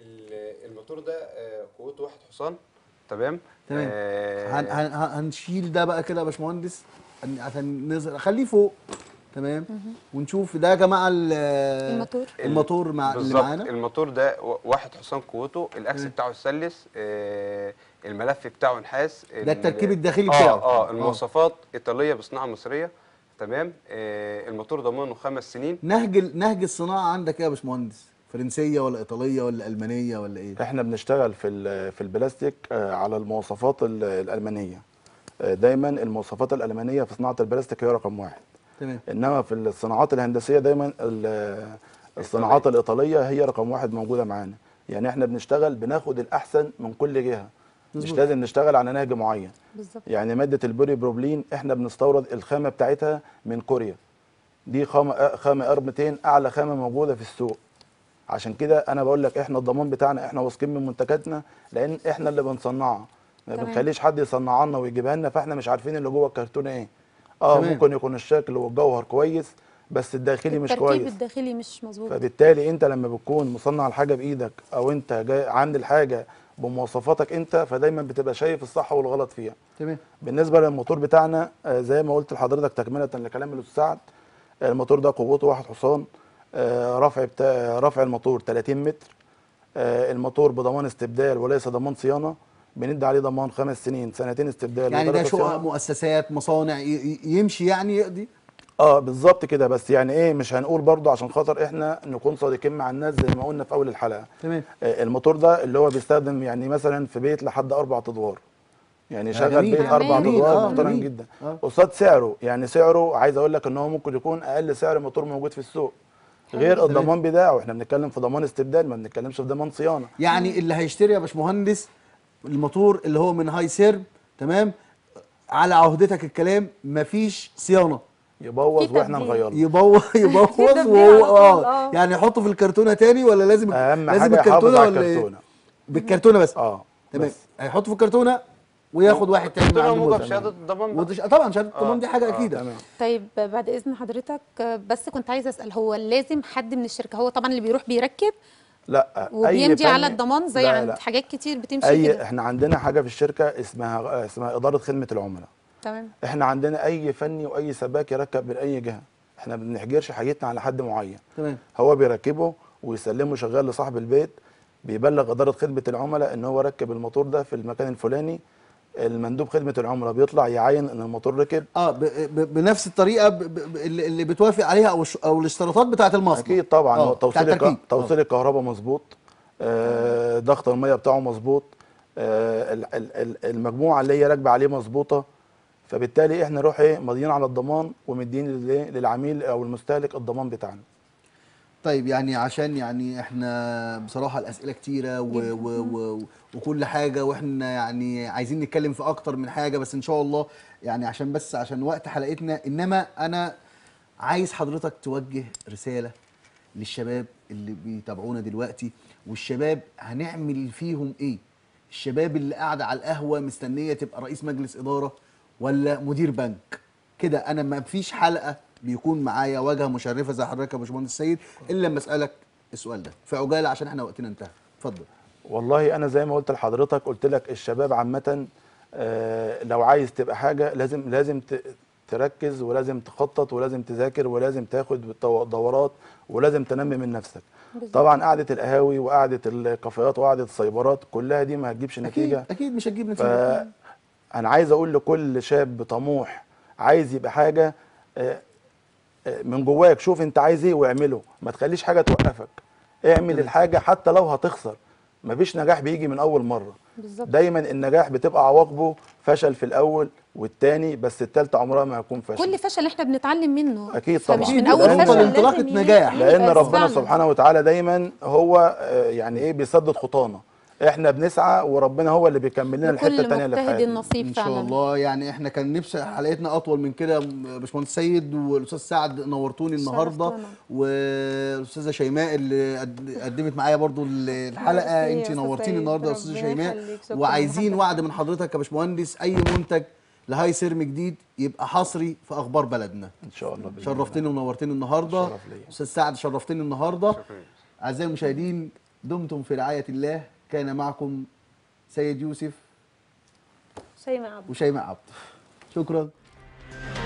ال- الموتور ده آه، قوته واحد حصان تمام تمام آه، هن هن هن- هنشيل ده بقى كده يا باشمهندس عن- عشان نظهر خليه فوق تمام ونشوف ده يا جماعه ال- الموتور. الموتور مع اللي بالظبط معانا الموتور ده و- واحد حصان قوته الاكس مم. بتاعه السلس آه، الملف بتاعه نحاس ده التركيب الداخلي آه بتاعه. اه آه. المواصفات ايطاليه بصناعه مصريه تمام آه، الموتور ضمانه خمس سنين نهج ال- نهج الصناعه عندك ايه يا باشمهندس فرنسيه ولا ايطاليه ولا المانيه ولا ايه احنا بنشتغل في ال- في البلاستيك آه، على المواصفات ال- الالمانيه آه، دايما المواصفات الالمانيه في صناعه البلاستيك هي رقم واحد تمام انما في الصناعات الهندسيه دايما ال- الصناعات الايطاليه هي رقم واحد موجوده معانا يعني احنا بنشتغل بناخد الاحسن من كل جهه مش مظبوط. لازم نشتغل على نهج معين بالظبط يعني ماده البولي بروبلين احنا بنستورد الخامه بتاعتها من كوريا دي خامه خامه ار 200 اعلى خامه موجوده في السوق عشان كده انا بقول لك احنا الضمان بتاعنا احنا واثقين من منتجاتنا لان احنا اللي بنصنعها ما تمام. بنخليش حد يصنعها لنا ويجيبها لنا فاحنا مش عارفين اللي جوه الكرتونه ايه اه تمام. ممكن يكون الشكل والجوهر كويس بس الداخلي مش التركيب كويس الداخلي مش مظبوط فبالتالي انت لما بتكون مصنع الحاجه بايدك او انت جاي عامل الحاجه بمواصفاتك انت فدايما بتبقى شايف الصح والغلط فيها تمام بالنسبه للموتور بتاعنا آه، زي ما قلت لحضرتك تكمله لكلام الاستاذ سعد آه، الموتور ده قوته واحد حصان آه، رفع بتاع رفع الموتور 30 متر آه، الموتور بضمان استبدال وليس ضمان صيانه بندي عليه ضمان خمس سنين سنتين استبدال يعني ده وثلاثة شقق صيانة. مؤسسات مصانع ي- ي- يمشي يعني يقضي اه بالظبط كده بس يعني ايه مش هنقول برضو عشان خاطر احنا نكون صادقين مع الناس زي ما قلنا في اول الحلقه تمام آه، الموتور ده اللي هو بيستخدم يعني مثلا في بيت لحد اربع ادوار يعني شغل جميل. بيت اربع جميل. ادوار آه، محترم جميل. جدا آه. قصاد سعره يعني سعره عايز اقول لك ان هو ممكن يكون اقل سعر موتور موجود في السوق غير الضمان بتاعه احنا بنتكلم في ضمان استبدال ما بنتكلمش في ضمان صيانه يعني اللي هيشتري يا باشمهندس الموتور اللي هو من هاي سيرب تمام على عهدتك الكلام مفيش صيانه يبوظ في واحنا تبديل. نغيره يبوظ يبوظ تبديل وهو على طول، اه آه. يعني يحطه في الكرتونه تاني ولا لازم اهم لازم حاجه يحافظ على ولا إيه؟ الكرتونه بالكرتونه بس اه تمام بس. هيحطه في الكرتونه وياخد واحد تاني الكرتونة عنده موجب مزق. شهادة الضمان بقى. ودش- طبعا شهاده آه، الضمان دي حاجه آه، اكيده تمام طيب بعد اذن حضرتك آه، بس كنت عايزه اسال هو لازم حد من الشركه هو طبعا اللي بيروح بيركب لا وبيمضي أي على فني- الضمان زي لا، عند لا. حاجات كتير بتمشي اي كده احنا عندنا حاجه في الشركه اسمها اسمها اداره خدمه العملاء تمام احنا عندنا اي فني واي سباك يركب من اي جهه احنا ما بنحجرش حاجتنا على حد معين تمام هو بيركبه ويسلمه شغال لصاحب البيت بيبلغ اداره خدمه العملاء ان هو ركب الموتور ده في المكان الفلاني المندوب خدمه العملاء بيطلع يعاين ان الموتور ركب اه ب ب بنفس الطريقه ب ب اللي اللي بتوافق عليها او الش- او الاشتراطات بتاعه المصنع اكيد طبعا آه، هو بتاع توصيل التركيب. الك... توصيل الكهرباء مظبوط آه ضغط الميه بتاعه مظبوط آه ال- ال- ال- المجموعه اللي هي راكبه عليه مظبوطه فبالتالي احنا نروح ايه ماضيين على الضمان ومدين للإيه؟ للعميل او المستهلك الضمان بتاعنا طيب يعني عشان يعني احنا بصراحة الأسئلة كتيرة و و و وكل حاجة واحنا يعني عايزين نتكلم في أكتر من حاجة بس إن شاء الله يعني عشان بس عشان وقت حلقتنا إنما أنا عايز حضرتك توجه رسالة للشباب اللي بيتابعونا دلوقتي والشباب هنعمل فيهم إيه؟ الشباب اللي قاعدة على القهوة مستنية تبقى رئيس مجلس إدارة ولا مدير بنك كده انا ما فيش حلقه بيكون معايا واجهه مشرفه زي حضرتك يا باشمهندس سيد الا لما اسالك السؤال ده في عجاله عشان احنا وقتنا انتهى اتفضل والله انا زي ما قلت لحضرتك قلت لك الشباب عامه آه، لو عايز تبقى حاجه لازم لازم ت- تركز ولازم تخطط ولازم تذاكر ولازم تاخد دو- دورات ولازم تنمي من نفسك طبعا قعده القهاوي وقعده الكافيهات وقعده السايبرات كلها دي ما هتجيبش اكيد نتيجه اكيد مش هتجيب نتيجه فانا عايز اقول لكل شاب طموح عايز يبقى حاجه آه، آه، من جواك شوف انت عايز ايه واعمله ما تخليش حاجه توقفك اعمل الحاجه حتى لو هتخسر مفيش نجاح بيجي من اول مره بالظبط دايما النجاح بتبقى عواقبه فشل في الاول والتاني بس التالتة عمرها ما هيكون فشل كل فشل احنا بنتعلم منه أكيد فمش طبعاً. من اول لأن- فشل انطلاقة لازم ي- نجاح. يبقى لان ربنا فعلاً. سبحانه وتعالى دايما هو آه، يعني ايه بيسدد خطانا احنا بنسعى وربنا هو اللي بيكمل لنا الحته لكل التانيه اللي في مجتهد حياتنا النصيب ان شاء فعلا الله يعني احنا كان نفسي حلقتنا اطول من كده يا باشمهندس سيد والاستاذ سعد نورتوني النهارده شرفتونا. والاستاذه شيماء اللي قد- قدمت معايا برضو الحلقه ميرسي يا انت أستاذ نورتيني سيد. النهارده يا استاذه ربنا شيماء يخليك. شكراً وعايزين لحضرتك. وعد من حضرتك يا باشمهندس اي منتج لهاي سيرم جديد يبقى حصري في اخبار بلدنا ان شاء الله بإذن شرفتني ونورتني النهارده شرف ليا. استاذ سعد شرفتني النهارده اعزائي المشاهدين دمتم في رعايه الله كان معكم سيد يوسف شيماء عبد وشيماء عبد شكرا